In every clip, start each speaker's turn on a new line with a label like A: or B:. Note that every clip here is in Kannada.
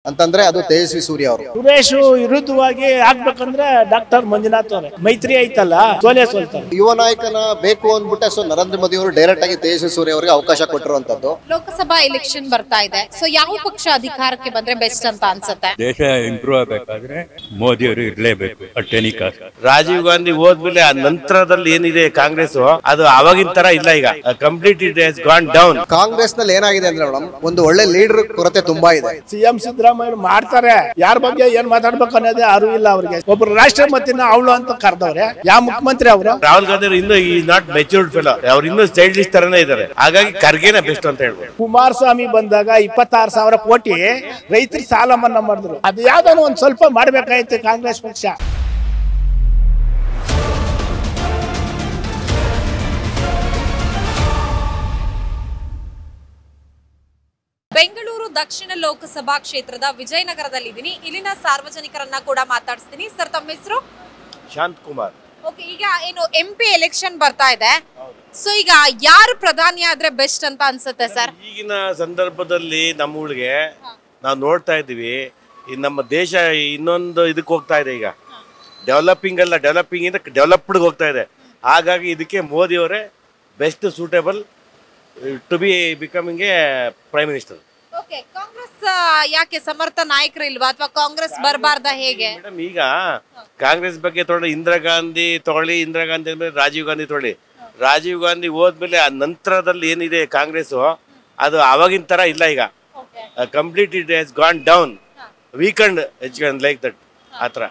A: ಅಂತಂದ್ರೆ ಅದು ತೇಜಸ್ವಿ ಸೂರ್ಯ ಅವರು
B: ಸುರೇಶ್ ವಿರುದ್ಧವಾಗಿ ಆಗ್ಬೇಕಂದ್ರೆ ಡಾಕ್ಟರ್ ಮಂಜುನಾಥ್ ಅವರೇ ಮೈತ್ರಿ ಐತಲ್ಲ ಸೋಲೆ ಸೋಲ್ತಾರೆ
A: ಯುವ ನಾಯಕನ ಬೇಕು ಅಂದ್ಬಿಟ್ಟೆ ಸೊ ನರೇಂದ್ರ ಮೋದಿ ಅವರು ಡೈರೆಕ್ಟ್ ಆಗಿ ತೇಜಸ್ವಿ ಸೂರ್ಯ ಅವರಿಗೆ ಅವಕಾಶ ಕೊಟ್ಟಿರುವಂತದ್ದು
C: ಲೋಕಸಭಾ ಎಲೆಕ್ಷನ್ ಬರ್ತಾ ಇದೆ ಸೊ ಯಾವ ಪಕ್ಷ ಅಧಿಕಾರಕ್ಕೆ ಬಂದ್ರೆ ಬೆಸ್ಟ್ ಅಂತ ಅನ್ಸುತ್ತೆ
D: ದೇಶ ಇಂಪ್ರೂವ್ ಆಗಬೇಕಾದ್ರೆ ಮೋದಿಯವರು ಇರಲೇಬೇಕು at any cost
E: Rajiv Gandhi ಹೋದ್ಮೇಲೆ ಆ ನಂತರದಲ್ಲಿ ಏನಿದೆ ಕಾಂಗ್ರೆಸ್ ಅದು ಅವಾಗಿನ ತರ ಇಲ್ಲ ಈಗ complete it has gone down
A: Congress ನಲ್ಲಿ ಏನಾಗಿದೆ ಅಂದ್ರೆ ಮೇಡಮ್ ಒಂದು ಒಳ್ಳೆ ಲೀಡರ್ ಕೊರತೆ ತುಂಬಾ ಇದೆ
B: ಸಿಎಂ ಸಿದ್ದರಾಮಯ್ಯ ಮಾಡ್ತಾರೆ ಯಾರ ಬಗ್ಗೆ ಏನ್ ಮಾತಾಡ್ಬೇಕು ಅನ್ನೋದೇ ಅರಿವು ಇಲ್ಲ ಅವ್ರಿಗೆ ಒಬ್ರು ರಾಷ್ಟ್ರಪತಿನ ಅವಳು ಅಂತ ಕರೆದವ್ರೆ ಯಾವ ಮುಖ್ಯಮಂತ್ರಿ ಅವರು
E: ರಾಹುಲ್ ಗಾಂಧಿ ಅವರು ಇನ್ನೂ ಈ ನಾಟ್ ಮೆಚೂರ್ಡ್ ಫೆಲೋ ಅವ್ರು ಇನ್ನೂ ಸ್ಟೈಲಿಶ್ ತರನೇ ಇದ್ದಾರೆ ಹಾಗಾಗಿ ಖರ್ಗೆನ ಬೆಸ್ಟ್ ಅಂತ ಹೇಳ್ಬೋದು
B: ಕುಮಾರಸ್ವಾಮಿ ಬಂದಾಗ ಇಪ್ಪತ್ತಾರು ಸಾವಿರ ಕೋಟಿ ರೈತರು ಸಾಲ ಮನ್ನಾ ಮಾಡಿದ್ರು ಅದು ಯಾವ್ದಾನ ಒಂದ್ ಸ್ವಲ್ಪ ಮಾಡ್ಬೇಕಾಯ್ತು ಕಾಂಗ್ರೆಸ್ ಪಕ್ಷ
C: ಬೆಂಗಳೂರು ದಕ್ಷಿಣ ಲೋಕಸಭಾ ಕ್ಷೇತ್ರದ ವಿಜಯನಗರದಲ್ಲಿದ್ದೀನಿ ಇಲ್ಲಿನ ಸಾರ್ವಜನಿಕರನ್ನ ಕೂಡ ಮಾತಾಡಿಸ್ತೀನಿ ಸರ್ ತಮ್ಮ ಹೆಸರು
E: ಶಾಂತ್ ಕುಮಾರ್
C: ಓಕೆ ಈಗ ಏನು ಎಂ ಪಿ ಎಲೆಕ್ಷನ್ ಬರ್ತಾ ಇದೆ ಸೊ ಈಗ ಯಾರು ಪ್ರಧಾನಿ ಆದ್ರೆ ಬೆಸ್ಟ್ ಅಂತ ಅನ್ಸುತ್ತೆ ಸರ್
E: ಈಗಿನ ಸಂದರ್ಭದಲ್ಲಿ ನಮ್ಮ ಊರಿಗೆ ನಾವು ನೋಡ್ತಾ ಇದ್ದೀವಿ ಈ ನಮ್ಮ ದೇಶ ಇನ್ನೊಂದು ಇದಕ್ಕೆ ಹೋಗ್ತಾ ಇದೆ ಈಗ ಡೆವಲಪಿಂಗ್ ಅಲ್ಲ ಡೆವಲಪಿಂಗ್ ಇಂದ ಡೆವಲಪ್ಡ್ ಹೋಗ್ತಾ ಇದೆ ಹಾಗಾಗಿ ಇದಕ್ಕೆ ಮೋದಿ ಅವರೇ best suitable to be becoming a prime minister
C: okay Congress ಆ, ಯಾಕೆ ಸಮರ್ಥ ನಾಯಕರು ಇಲ್ವಾ ಅಥವಾ ಕಾಂಗ್ರೆಸ್ ಬರಬಾರ್ದ ಹೇಗೆ
E: ಮೇಡಮ್ ಈಗ ಕಾಂಗ್ರೆಸ್ ಬಗ್ಗೆ ತಗೊಳ್ಳಿ ಇಂದಿರಾ ಗಾಂಧಿ ತಗೊಳ್ಳಿ ಇಂದಿರಾ ಗಾಂಧಿ ಆದ್ಮೇಲೆ ರಾಜೀವ್ ಗಾಂಧಿ ತಗೊಳ್ಳಿ ರಾಜೀವ್ ಗಾಂಧಿ ಹೋದ್ಮೇಲೆ ಆ ನಂತರದಲ್ಲಿ ಏನಿದೆ ಕಾಂಗ್ರೆಸ್ ಅದು ಅವಾಗಿನ ತರ ಇಲ್ಲ ಈಗ complete it has gone down weekend education like that ಆ ಥರ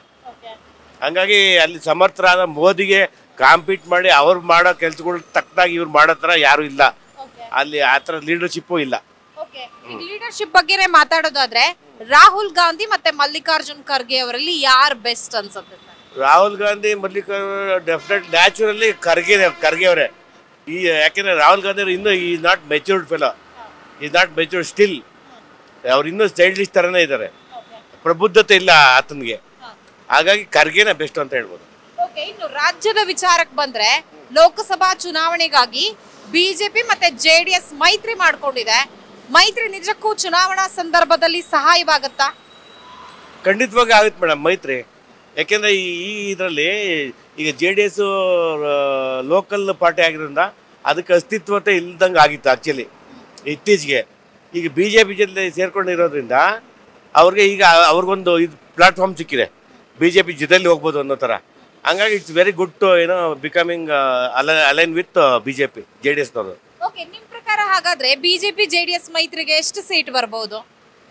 E: ಹಂಗಾಗಿ ಅಲ್ಲಿ ಸಮರ್ಥರಾದ ಮೋದಿಗೆ ಕಾಂಪೀಟ್ ಮಾಡಿ ಅವ್ರು ಮಾಡೋ ಕೆಲ್ಸಗಳು ತಕ್ಕದಾಗಿ ಇವ್ರು ಮಾಡೋ ಥರ ಯಾರು ಇಲ್ಲ ಅಲ್ಲಿ ಆ ಥರ ಲೀಡರ್ಶಿಪ್ಪು ಇಲ್ಲ
C: ಲೀಡರ್ಶಿಪ್ ಬಗ್ಗೆನೇ ಮಾತಾಡೋದಾದ್ರೆ ರಾಹುಲ್ ಗಾಂಧಿ ಮತ್ತೆ ಮಲ್ಲಿಕಾರ್ಜುನ್ ಖರ್ಗೆ ಅವರಲ್ಲಿ ಯಾರು ಬೆಸ್ಟ್ ಅನ್ಸುತ್ತೆ sir
E: Rahul Gandhi Mallikarjuna definite naturally Kharge Kharge ಅವರೇ ಈ ಯಾಕೆಂದ್ರೆ ರಾಹುಲ್ ಗಾಂಧಿ ಅವರು ಇನ್ನೂ ಈ not matured fellow is not matured still ಅವ್ರು ಇನ್ನೂ ಸ್ಟೈಲಿಶ್ ಥರನೇ ಇದ್ದಾರೆ ಪ್ರಬುದ್ಧತೆ ಇಲ್ಲ ಆತನಿಗೆ ಹಾಗಾಗಿ ಖರ್ಗೆನೇ ಬೆಸ್ಟ್ ಅಂತ ಹೇಳ್ಬೋದು
C: ಓಕೆ ಇನ್ನು ರಾಜ್ಯದ ವಿಚಾರಕ್ಕೆ ಬಂದ್ರೆ ಲೋಕಸಭಾ ಚುನಾವಣೆಗಾಗಿ ಬಿಜೆಪಿ ಮತ್ತೆ ಜೆಡಿಎಸ್ ಮೈತ್ರಿ ಮಾಡ್ಕೊಂಡಿದೆ ಮೈತ್ರಿ ನಿಜಕ್ಕೂ ಚುನಾವಣಾ ಸಂದರ್ಭದಲ್ಲಿ ಸಹಾಯವಾಗತ್ತಾ
E: ಖಂಡಿತವಾಗಿ ಆಗುತ್ತೆ ಮೇಡಮ್ ಮೈತ್ರಿ ಯಾಕೆಂದ್ರೆ ಈ ಈ ಇದರಲ್ಲಿ ಈಗ J D S local party ಆಗಿರೋದ್ರಿಂದ ಅದಕ್ಕೆ ಅಸ್ತಿತ್ವತೆ ಇಲ್ದಂಗೆ ಆಗಿತ್ತು ಆ್ಯಕ್ಚುಲಿ ಇತ್ತೀಚೆಗೆ ಈಗ ಬಿ ಜೆ ಪಿ ಜೊತೆ ಸೇರ್ಕೊಂಡಿರೋದ್ರಿಂದ ಅವ್ರಿಗೆ ಈಗ ಅವ್ರಿಗೊಂದು ಇದು ಪ್ಲಾಟ್ಫಾರ್ಮ್ ಸಿಕ್ಕಿದೆ ಬಿ ಜೆ ಪಿ ಜೊತೆಲಿ ಹೋಗ್ಬೋದು ಅನ್ನೋ ಥರ ಹಂಗಾಗಿ ಇಟ್ಸ್ ವೆರಿ ಗುಡ್ ಟು ಏನೋ ಬಿಕಮಿಂಗ್ ಅಲ align with B J P J D ಎಸ್ನವರು
C: ಓಕೆ ನಿಮ್ ಪ್ರಕಾರ ಹಾಗಾದ್ರೆ ಬಿಜೆಪಿ ಜೆಡಿಎಸ್ ಮೈತ್ರಿಗೆ ಎಷ್ಟು ಸೀಟ್ ಬರ್ಬೋದು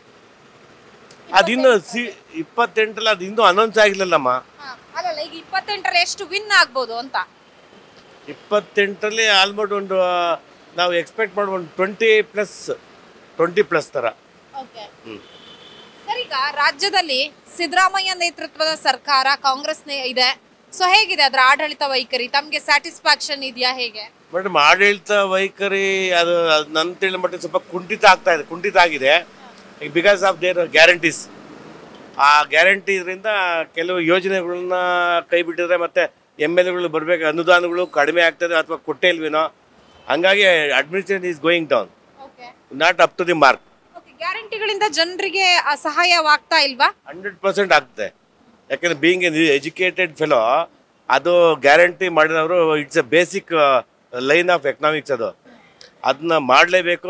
E: ಅದಿನ್ನು ಸಿ ಇಪ್ಪತ್ತೆಂಟರಲ್ಲಿ ಅದು ಇನ್ನೂ ಅನೌನ್ಸ್ ಆಗಿಲ್ಲಲ್ಲಮ್ಮ
C: ಅಲ್ಲಲ್ಲ ಈಗ ಇಪ್ಪತ್ತೆಂಟರಲ್ಲಿ ಎಷ್ಟು ವಿನ್ ಆಗ್ಬೋದು ಅಂತ
E: ಇಪ್ಪತ್ತೆಂಟರಲ್ಲಿ ಆಲ್ಮೋಸ್ಟ್ ಒಂದು ಆ, ನಾವು ಎಕ್ಸ್ಪೆಕ್ಟ್ ಮಾಡೋ ಒಂದು ಟ್ವೆಂಟಿ ಪ್ಲಸ್ ಟ್ವೆಂಟಿ ಪ್ಲಸ್ ಥರ ಹ್ಮ್.
C: ಸರ್ ಈಗ ರಾಜ್ಯದಲ್ಲಿ ಸಿದ್ದರಾಮಯ್ಯ ನೇತೃತ್ವದ ಸರ್ಕಾರ ಕಾಂಗ್ರೆಸ್ ಇದೆ ಸೊ ಹೇಗಿದೆ ಅದರ ಆಡಳಿತ ವೈಖರಿ ತಮ್ಗೆ ಸ್ಯಾಟಿಸ್ಫ್ಯಾಕ್ಷನ್ ಇದೆಯಾ ಹೇಗೆ
E: ಮೇಡಮ್ ಆಡಳಿತ ವೈಖರಿ ಅದು ಅದು ನನ್ನ ತಿಳಿ ಮಟ್ಟಿಗೆ ಸ್ವಲ್ಪ ಕುಂಠಿತ ಆಗ್ತಾ ಇದೆ ಕುಂಠಿತ ಆಗಿದೆ ಬಿಕಾಸ್ ಆಫ್ ದೇರ್ ಗ್ಯಾರಂಟೀಸ್ ಆ ಗ್ಯಾರಂಟಿ ಇದರಿಂದ ಕೆಲವು ಯೋಜನೆಗಳನ್ನ ಕೈ ಬಿಟ್ಟಿದ್ರೆ ಮತ್ತೆ ಎಮ್ ಎಲ್ ಎಗಳು ಬರಬೇಕು ಅನುದಾನಗಳು ಕಡಿಮೆ ಆಗ್ತದೆ ಅಥವಾ ಕೊಟ್ಟೇ ಇಲ್ವೇನೋ ಹಂಗಾಗಿ administration is going down not up to the mark
C: ಗ್ಯಾರಂಟಿಗಳಿಂದ ಜನರಿಗೆ ಆ ಸಹಾಯವಾಗ್ತಾ ಇಲ್ವಾ
E: ಹಂಡ್ರೆಡ್ ಪರ್ಸೆಂಟ್ ಆಗ್ತದೆ ಯಾಕಂದ್ರೆ ಬೀಯಿಂಗ್ ಎನ್ ಎಜುಕೇಟೆಡ್ ಫೆಲೋ ಅದು ಗ್ಯಾರಂಟಿ ಮಾಡಿದವರು it's a basic line of economics ಅದು ಅದನ್ನ ಮಾಡಲೇಬೇಕು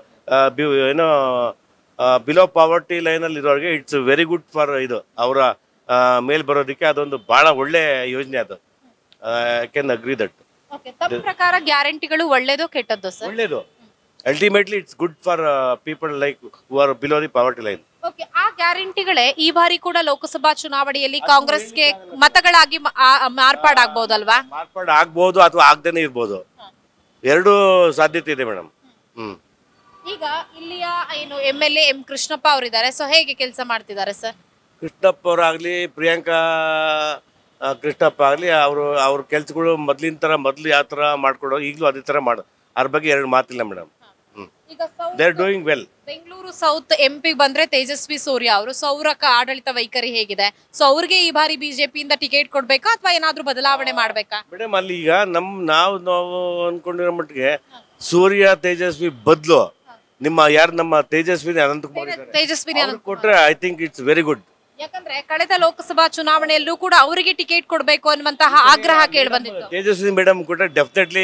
E: ಏನೋ ಬಿಲೋ ಪಾವರ್ಟಿ ಲೈನಲ್ಲಿ ಇರೋರಿಗೆ ಇಟ್ಸ್ ವೆರಿ ಗುಡ್ ಫಾರ್ ಇದು ಅವರ ಮೇಲ್ ಬರೋದಕ್ಕೆ ಅದೊಂದು ಭಾಳ ಒಳ್ಳೆ ಯೋಜನೆ ಅದು ಕ್ಯಾನ್ ಅಗ್ರಿ ದಟ್
C: ತಮ್ಮ ಪ್ರಕಾರ ಗ್ಯಾರಂಟಿಗಳು ಒಳ್ಳೇದು ಕೆಟ್ಟದ್ದು ಸರ್
E: ಒಳ್ಳೇದು ultimately it's good for people like who are below the poverty line
C: okay ಆ ಗ್ಯಾರಂಟಿಗಳೇ ಈ ಬಾರಿ ಕೂಡ ಲೋಕಸಭಾ ಚುನಾವಣೆಯಲ್ಲಿ ಕಾಂಗ್ರೆಸ್ಗೆ ಮತಗಳಾಗಿ ಮ- ಆ- ಮಾರ್ಪಾಡಾಗ್ಬೋದಲ್ವಾ
E: ಮಾರ್ಪಾಡು ಆಗ್ಬೋದು ಅಥವಾ ಆಗ್ದೇನೆ ಇರ್ಬೋದು ಎರಡೂ ಸಾಧ್ಯತೆ ಇದೆ ಮೇಡಮ್ ಹ್ಮ್
C: ಈಗ ಇಲ್ಲಿಯ ಏನು M L A M Krishnappa ಅವರಿದ್ದಾರೆ ಸೊ ಹೇಗೆ ಕೆಲಸ ಮಾಡ್ತಿದ್ದಾರೆ ಸರ್
E: ಕೃಷ್ಣಪ್ಪ ಅವರಾಗ್ಲಿ ಪ್ರಿಯಾಂಕಾ ಆ, ಕೃಷ್ಣಪ್ಪ ಆಗಲಿ ಅವರು ಅವ್ರ ಕೆಲ್ಸಗಳು ಮೊದ್ಲಿನ ಥರ ಮೊದಲು ಯಾವ ಥರ ಮಾಡ್ಕೊಡೋ ಈಗಲೂ ಅದೇ ಥರ ಮಾಡು ಅದ್ರ ಬಗ್ಗೆ ಎರಡು ಮಾತಿಲ್ಲ ಮೇಡಮ್ ಹ್ಮ್
C: ಈಗ
E: they are doing well
C: Bengaluru south M P ಬಂದ್ರೆ ತೇಜಸ್ವಿ ಸೂರ್ಯ ಅವರು ಸೊ ಅವರ ಕ- ಆಡಳಿತ ವೈಖರಿ ಹೇಗಿದೆ ಸೊ ಅವ್ರಿಗೆ ಈ ಬಾರಿ ಬಿಜೆಪಿಯಿಂದ ಟಿಕೆಟ್ ಕೊಡ್ಬೇಕಾ ಅಥವಾ ಏನಾದ್ರೂ ಬದಲಾವಣೆ ಮಾಡ್ಬೇಕಾ
E: ಮೇಡಮ್ ಅಲ್ಲಿ ಈಗ ನಮ್ಮ ನಾವು ನಾವು ಅನ್ಕೊಂಡಿರೋ ಮಟ್ಟಿಗೆ ಸೂರ್ಯ ತೇಜಸ್ವಿ ಬದಲು ನಿಮ್ಮ ಯಾರು ನಮ್ಮ ತೇಜಸ್ವಿನಿ ಅನಂತಕುಮಾರ್ ಇದ್ದಾರೆ
C: ತೇಜಸ್ವಿನಿ
E: ಅವ್ರು ಕೊಟ್ರೆ I think it's very good
C: ಯಾಕಂದ್ರೆ ಕಳೆದ ಲೋಕಸಭಾ ಚುನಾವಣೆಯಲ್ಲೂ ಕೂಡ ಅವರಿಗೆ ಟಿಕೆಟ್ ಕೊಡಬೇಕು ಅನ್ನುವಂತಹ ಆಗ್ರಹ ಕೇಳಿ ಬಂದಿತ್ತು
E: ತೇಜಸ್ವಿನಿ ಮೇಡಮ್ ಕೊಟ್ರೆ definitely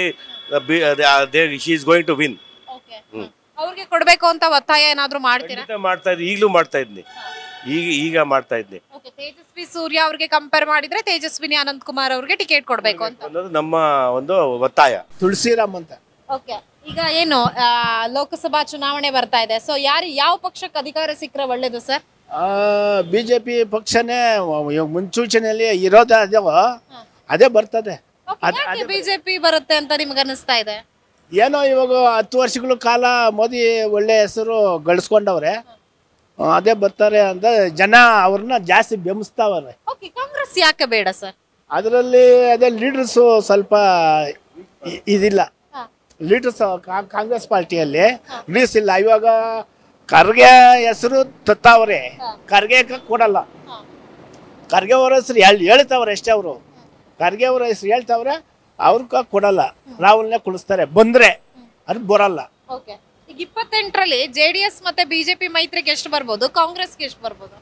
E: she is going to win
C: ಅವ್ರಿಗೆ ಕೊಡ್ಬೇಕು ಅಂತ ಒತ್ತಾಯ ಏನಾದ್ರು ಮಾಡ್ತೀರಾ
E: ಖಂಡಿತ ಮಾಡ್ತಾ ಇದ್ದೆ ಈಗಲೂ ಮಾಡ್ತಾ ಇದ್ನಿ ಈಗ ಈಗ ಮಾಡ್ತಾ ಇದ್ದೆ
C: Okay, ತೇಜಸ್ವಿ ಸೂರ್ಯ ಅವ್ರಿಗೆ ಕಂಪೇರ್ ಮಾಡಿದ್ರೆ ತೇಜಸ್ವಿನಿ ಅನಂತ್ ಕುಮಾರ್ ಅವ್ರಿಗೆ ಟಿಕೆಟ್ ಕೊಡ್ಬೇಕು ಅಂತ
E: ಅನ್ನೋದು ನಮ್ಮ ಒಂದು ಒತ್ತಾಯ
B: ತುಳಸಿರಾಮ್ ಅಂತ
C: ಓಕೆ ಈಗ ಏನು ಆ, ಲೋಕಸಭಾ ಚುನಾವಣೆ ಬರ್ತಾ ಇದೆ ಸೊ ಯಾರು ಯಾವ ಪಕ್ಷಕ್ಕೆ ಅಧಿಕಾರ ಸಿಕ್ಕರೆ ಒಳ್ಳೇದು ಸರ್
B: ಬಿ ಜೆ ಪಿ ಪಕ್ಷನೇ ಇವಾಗ ಮುನ್ಸೂಚನೆಯಲ್ಲಿ ಇರೋದೇ ಅದೇವ ಅದೇ ಬರ್ತದೆ ಅದ್-
C: ಬಿಜೆಪಿ ಬರುತ್ತೆ ಅಂತ ನಿಮ್ಗೆ ಅನಿಸ್ತಾ ಇದೆ
B: ಏನೋ ಇವಾಗ ಹತ್ತು ವರ್ಷಗಳ ಕಾಲ ಮೋದಿ ಒಳ್ಳೆ ಹೆಸರು ಗಳಿಸ್ಕೊಂಡವ್ರೆ ಆ, ಅದೇ ಬರ್ತಾರೆ ಅಂತ ಜನ ಅವ್ರನ್ನ ಜಾಸ್ತಿ ಬೆಂಬಸ್ತಾವ್ರೆ
C: ಓಕೆ ಕಾಂಗ್ರೆಸ್ ಯಾಕೆ ಬೇಡ ಸರ್
B: ಅದರಲ್ಲಿ ಅದೇ ಲೀಡರ್ಸು ಸ್ವಲ್ಪ ಇ- ಇದಿಲ್ಲ ಲೀಡರ್ಸ್ ಕಾಂಗ್ರೆಸ್ ಪಾರ್ಟಿಯಲ್ಲಿ ಲೀಡರ್ಸ್ ಇಲ್ಲ ಇವಾಗ ಖರ್ಗೆ ಹೆಸರು ತತ್ತಾವ್ರೆ ಖರ್ಗೆ ಕೊಡಲ್ಲ ಖರ್ಗೆ ಅವ್ರ ಹೆಸರು ಹೇಳ್ ಹೇಳ್ತಾವ್ರೆ ಅಷ್ಟೇ ಅವರು ಖರ್ಗೆ ಅವ್ರ ಹೆಸರು ಹೇಳ್ತಾವ್ರೆ ಅವ್ರಕ್ಕ ಕೊಡಲ್ಲ ರಾಹುಲ್ನೇ ಕುಳಿಸ್ತಾರೆ ಬಂದ್ರೆ ಅದು ಬರಲ್ಲ
C: ಓಕೆ ಈಗ ಇಪ್ಪತ್ತೆಂಟರಲ್ಲಿ ಜೆಡಿಎಸ್ ಮತ್ತೆ ಬಿಜೆಪಿ ಮೈತ್ರಿಗೆ ಎಷ್ಟು ಬರ್ಬೋದು ಕಾಂಗ್ರೆಸ್ಗೆ ಎಷ್ಟು ಬರ್ಬೋದು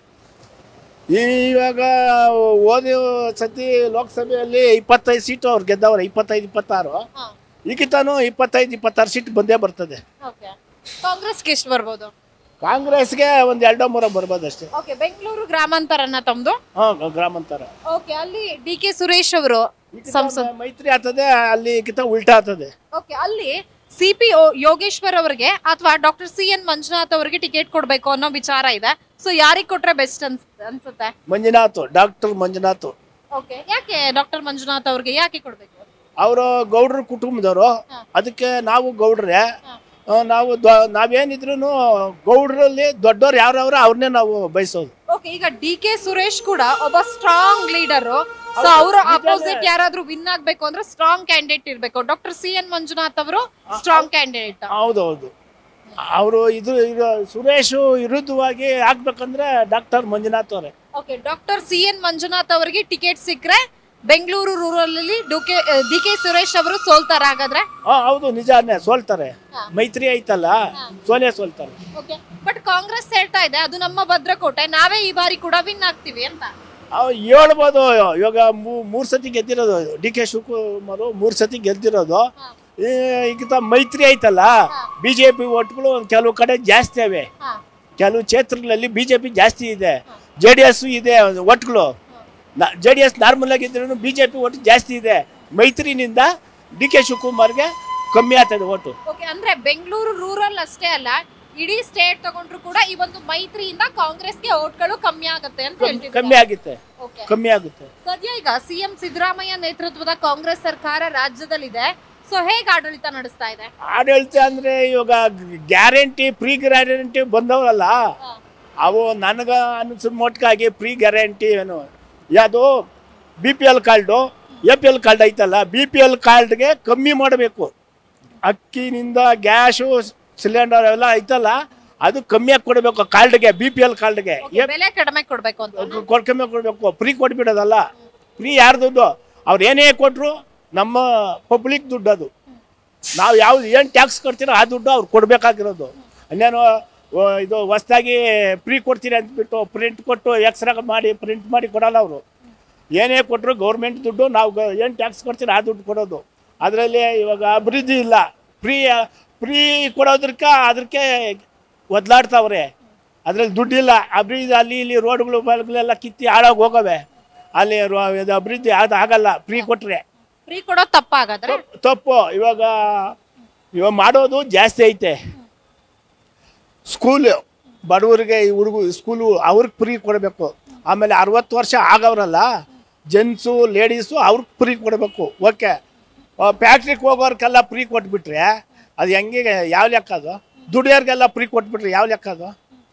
B: ಇವಾಗ ಓದಿ ಸತಿ ಲೋಕಸಭೆಯಲ್ಲಿ ಇಪ್ಪತ್ತೈದು ಸೀಟು ಅವ್ರು ಗೆದ್ದವ್ರೆ ಇಪ್ಪತ್ತೈದು ಇಪ್ಪತ್ತಾರು ಈಗಿತಾನು ಇಪ್ಪತ್ತೈದು ಇಪ್ಪತ್ತಾರು ಸೀಟ್ ಬಂದೇ ಬರ್ತದೆ
C: ಓಕೆ ಕಾಂಗ್ರೆಸ್ಗೆ ಎಷ್ಟು ಬರ್ಬೋದು
B: ಕಾಂಗ್ರೆಸ್ಗೆ ಒಂದ್ ಎರಡೋ ಮೂರೋ ಬರ್ಬೋದು ಅಷ್ಟೇ
C: ಓಕೆ ಬೆಂಗಳೂರು ಗ್ರಾಮಾಂತರನ ತಮ್ದು
B: ಹಾ ಗ್ರಾಮಾಂತರ
C: ಓಕೆ ಅಲ್ಲಿ ಡಿ ಕೆ ಸುರೇಶ್ ಅವರು ಸಂಸದ್
B: ಮೈತ್ರಿ ಆಗ್ತದೆ ಅಲ್ಲಿ ಕಿತ ಉಲ್ಟಾ ಆಗ್ತದೆ
C: ಓಕೆ ಅಲ್ಲಿ ಸಿ ಪಿ ಯೋಗೇಶ್ವರ್ ಅವರಿಗೆ ಅಥವಾ ಡಾಕ್ಟರ್ ಸಿ ಎನ್ ಮಂಜುನಾಥ್ ಅವರಿಗೆ ಟಿಕೆಟ್ ಕೊಡ್ಬೇಕು ಅನ್ನೋ ವಿಚಾರ ಇದೆ ಸೊ ಯಾರಿಗೆ ಕೊಟ್ರೆ ಬೆಸ್ಟ್ ಅನ್ಸ್ ಅನ್ಸುತ್ತೆ
B: ಮಂಜುನಾಥ್ ಡಾಕ್ಟರ್ ಮಂಜುನಾಥ್
C: ಓಕೆ ಯಾಕೆ ಡಾಕ್ಟರ್ ಮಂಜುನಾಥ್ ಅವ್ರಿಗೆ ಯಾಕೆ ಕೊಡ್ಬೇಕು
B: ಅವರು ಗೌಡ್ರ ಕುಟುಂಬದವರು ಅದಕ್ಕೆ ನಾವು ಗೌಡ್ರೆ ಆ, ನಾವು ದೊ- ನಾವೇನಿದ್ರು ಗೌಡ್ರಲ್ಲಿ ದೊಡ್ಡವ್ರು ಯಾರವ್ರ ಅವ್ರನ್ನೇ ನಾವು ಬಯಸೋದು
C: ಓಕೆ ಈಗ ಡಿ ಕೆ ಸುರೇಶ್ ಕೂಡ ಒಬ್ಬ ಸ್ಟ್ರಾಂಗ್ ಲೀಡರ್ ಸೊ ಅವರು ಅಪೋಸಿಟ್ ಯಾರಾದ್ರೂ ವಿನ್ ಆಗ್ಬೇಕು ಅಂದ್ರೆ ಸ್ಟ್ರಾಂಗ್ ಕ್ಯಾಂಡಿಡೇಟ್ ಇರ್ಬೇಕು ಡಾಕ್ಟರ್ ಸಿ ಎನ್ ಮಂಜುನಾಥ್ ಅವರು ಸ್ಟ್ರಾಂಗ್ ಕ್ಯಾಂಡಿಡೇಟ್
B: ಹೌದೌದು ಅವರು ಇದು ಇದು ಸುರೇಶ್ ವಿರುದ್ಧವಾಗಿ ಆಗ್ಬೇಕಂದ್ರೆ ಡಾಕ್ಟರ್ ಮಂಜುನಾಥ್ ಅವರೇ
C: okay doctor C N Manjunath ಅವರಿಗೆ ಟಿಕೆಟ್ ಸಿಕ್ಕರೆ ಬೆಂಗಳೂರು ರೂರಲ್ ಅಲ್ಲಿ ಡಿ ಕೆ ಸುರೇಶ್ ಅವರು ಸೋಲ್ತಾರ ಹಾಗಾದ್ರೆ
B: ಹಾ ಹೌದು ನಿಜಾನೇ ಸೋಲ್ತಾರೆ ಮೈತ್ರಿ ಐತಲ್ಲ ಸೋಲೆ ಸೋಲ್ತಾರೆ
C: ಓಕೆ ಬಟ್ ಕಾಂಗ್ರೆಸ್ ಹೇಳ್ತಾ ಇದೆ ಅದು ನಮ್ಮ ಭದ್ರಕೋಟೆ ನಾವೇ ಈ ಬಾರಿ ಕೂಡ ವಿನ್ ಆಗ್ತೀವಿ ಅಂತ
B: ಅವ್ ಹೇಳ್ಬೋದು ಇವಾಗ ಮೂ- ಮೂರ್ ಸತಿ ಗೆದ್ದಿರೋದು ಡಿ ಕೆ ಶಿವಕುಮಾರ್ ಮೂರ್ ಸತಿ ಗೆದ್ದಿರೋದು ಈ- ಈಗ ಮೈತ್ರಿ ಐತಲ್ಲ ಬಿಜೆಪಿ ಓಟ್ಗಳು ಕೆಲವು ಕಡೆ ಜಾಸ್ತಿ ಅವೆ ಕೆಲವು ಕ್ಷೇತ್ರಗಳಲ್ಲಿ ಬಿಜೆಪಿ ಜಾಸ್ತಿ ಇದೆ ಜೆ ಡಿ ಎಸ್ ಇದೆ ಒಟ್ಗಳು ಜೆ ಡಿ ಎಸ್ ನಾರ್ಮಲ್ ಆಗಿದ್ರು ಬಿಜೆಪಿ ಒಟ್ಟು ಜಾಸ್ತಿ ಇದೆ ಮೈತ್ರಿನಿಂದ ಡಿ ಕೆ ಶಿವಕುಮಾರ್ಗೆ ಕಮ್ಮಿ ಆಗ್ತದೆ ಓಟು
C: ಓಕೆ ಅಂದ್ರೆ ಬೆಂಗಳೂರು ರೂರಲ್ ಅಷ್ಟೇ ಅಲ್ಲ ಇಡೀ ಸ್ಟೇಟ್ ತಗೊಂಡ್ರು ಕೂಡ ಈ ಒಂದು ಮೈತ್ರಿಯಿಂದ ಕಾಂಗ್ರೆಸ್ಗೆ ಓಟ್ಗಳು ಕಮ್ಮಿ ಆಗುತ್ತೆ ಅಂತ
B: ಕಮ್ಮಿ
C: ಹೇಳ್ತಿದ್ದಾರೆ
B: ಆಗುತ್ತೆ
C: ಓಕೆ
B: ಕಮ್ಮಿ ಆಗುತ್ತೆ
C: ಸದ್ಯ ಈಗ ಸಿಎಂ ಸಿದ್ದರಾಮಯ್ಯ ನೇತೃತ್ವದ ಕಾಂಗ್ರೆಸ್ ಸರ್ಕಾರ ರಾಜ್ಯದಲ್ಲಿದೆ ಸೊ ಹೇಗೆ ಆಡಳಿತ ನಡೆಸ್ತಾ ಇದೆ
B: ಆಡಳಿತ ಅಂದ್ರೆ ಇವಾಗ ಗ್ಯಾರಂಟಿ ಪ್ರೀ ಗ್ಯಾರಂಟಿ ಬಂದವಲ್ಲ ಅವು ನನಗೆ ಅನಿಸಿದ ಮಟ್ಟಾಗಿ ಪ್ರೀ ಗ್ಯಾರಂಟಿ ಏನು ಯಾವುದು B P L card A P L card ಐತಲ್ಲ ಬಿ ಪಿ ಎಲ್ ಕಾರ್ಡ್ಗೆ ಕಮ್ಮಿ ಮಾಡಬೇಕು ಅಕ್ಕಿನಿಂದ ಗ್ಯಾಸು ಸಿಲಿಂಡರ್ ಎಲ್ಲ ಐತಲ್ಲ ಅದು ಕಮ್ಮಿಯಾಗಿ ಕೊಡಬೇಕು ಕಾರ್ಡ್ಗೆ ಬಿ ಪಿ ಎಲ್ ಕಾರ್ಡ್ಗೆ
C: Okay, ಬೆಲೆ ಕಡಿಮೆ ಕೊಡ್ಬೇಕು ಅಂತ
B: ಕಮ್ಮಿ ಕೊಡಬೇಕು ಫ್ರೀ ಕೊಟ್ಬಿಡೋದಲ್ಲ ಫ್ರೀ ಯಾರ ದುಡ್ಡು ಅವ್ರು ಏನೇ ಕೊಟ್ಟರು ನಮ್ಮ ಪಬ್ಲಿಕ್ ದುಡ್ಡು ಅದು ನಾವು ಯಾವ್ದು ಏನು ಟ್ಯಾಕ್ಸ್ ಕೊಡ್ತೀರೋ ಆ ದುಡ್ಡು ಅವ್ರು ಕೊಡಬೇಕಾಗಿರೋದು ಇನ್ನೇನು ಓ, ಇದು ಹೊಸ್ದಾಗಿ ಫ್ರೀ ಕೊಡ್ತೀರಿ ಅಂದ್ಬಿಟ್ಟು ಪ್ರಿಂಟ್ ಕೊಟ್ಟು ಎಕ್ಸ್ರಾ ಮಾಡಿ ಪ್ರಿಂಟ್ ಮಾಡಿ ಕೊಡಲ್ಲ ಅವರು ಏನೇ ಕೊಟ್ಟರು ಗೌರ್ಮೆಂಟ್ ದುಡ್ಡು ನಾವು ಏನು ಟ್ಯಾಕ್ಸ್ ಕೊಡ್ತೀರೋ ಆ ದುಡ್ಡು ಕೊಡೋದು ಅದರಲ್ಲಿ ಇವಾಗ ಅಭಿವೃದ್ಧಿ ಇಲ್ಲ ಫ್ರೀ ಫ್ರೀ ಕೊಡೋದಕ್ಕೆ ಅದಕ್ಕೆ ಒದ್ಲಾಡ್ತಾವ್ರೆ ಅದ್ರಲ್ಲಿ ದುಡ್ಡಿಲ್ಲ ಅಭಿವೃದ್ಧಿ ಅಲ್ಲಿ ಇಲ್ಲಿ ರೋಡ್ಗಳು ಬಲ್ಗಳೆಲ್ಲ ಕಿತ್ತಿ ಹಾಳಾಗಿ ಹೋಗವೆ ಅಲ್ಲಿ ರೋ- ಇದು ಅಭಿವೃದ್ಧಿ ಆಗ ಆಗಲ್ಲ ಫ್ರೀ ಕೊಟ್ಟರೆ
C: ಫ್ರೀ ಕೊಡೋದು ತಪ್ಪಾಗಾದ್ರೆ
B: ತಪ್ಪು ಇವಾಗ ಇವಾಗ ಮಾಡೋದು ಜಾಸ್ತಿ ಐತೆ ಸ್ಕೂಲು ಬಡವರಿಗೆ ಈ ಹುಡುಗ ಸ್ಕೂಲು ಅವ್ರಿಗೆ ಫ್ರೀ ಕೊಡಬೇಕು ಆಮೇಲೆ ಅರವತ್ತು ವರ್ಷ ಆಗವ್ರಲ್ಲ ಜೆಂಟ್ಸು ಲೇಡೀಸು ಅವ್ರಿಗೆ ಫ್ರೀ ಕೊಡಬೇಕು ಓಕೆ ಫ್ಯಾಕ್ಟ್ರಿಗೆ ಹೋಗೋರ್ಗೆಲ್ಲ ಫ್ರೀ ಕೊಟ್ಬಿಟ್ರೆ ಅದು ಹೆಂಗೆ ಯಾವ ಲೆಕ್ಕ ಅದು ದುಡಿಯೋರಿಗೆಲ್ಲ ಫ್ರೀ ಕೊಟ್ಬಿಟ್ರೆ ಯಾವ ಲೆಕ್ಕ ಅದು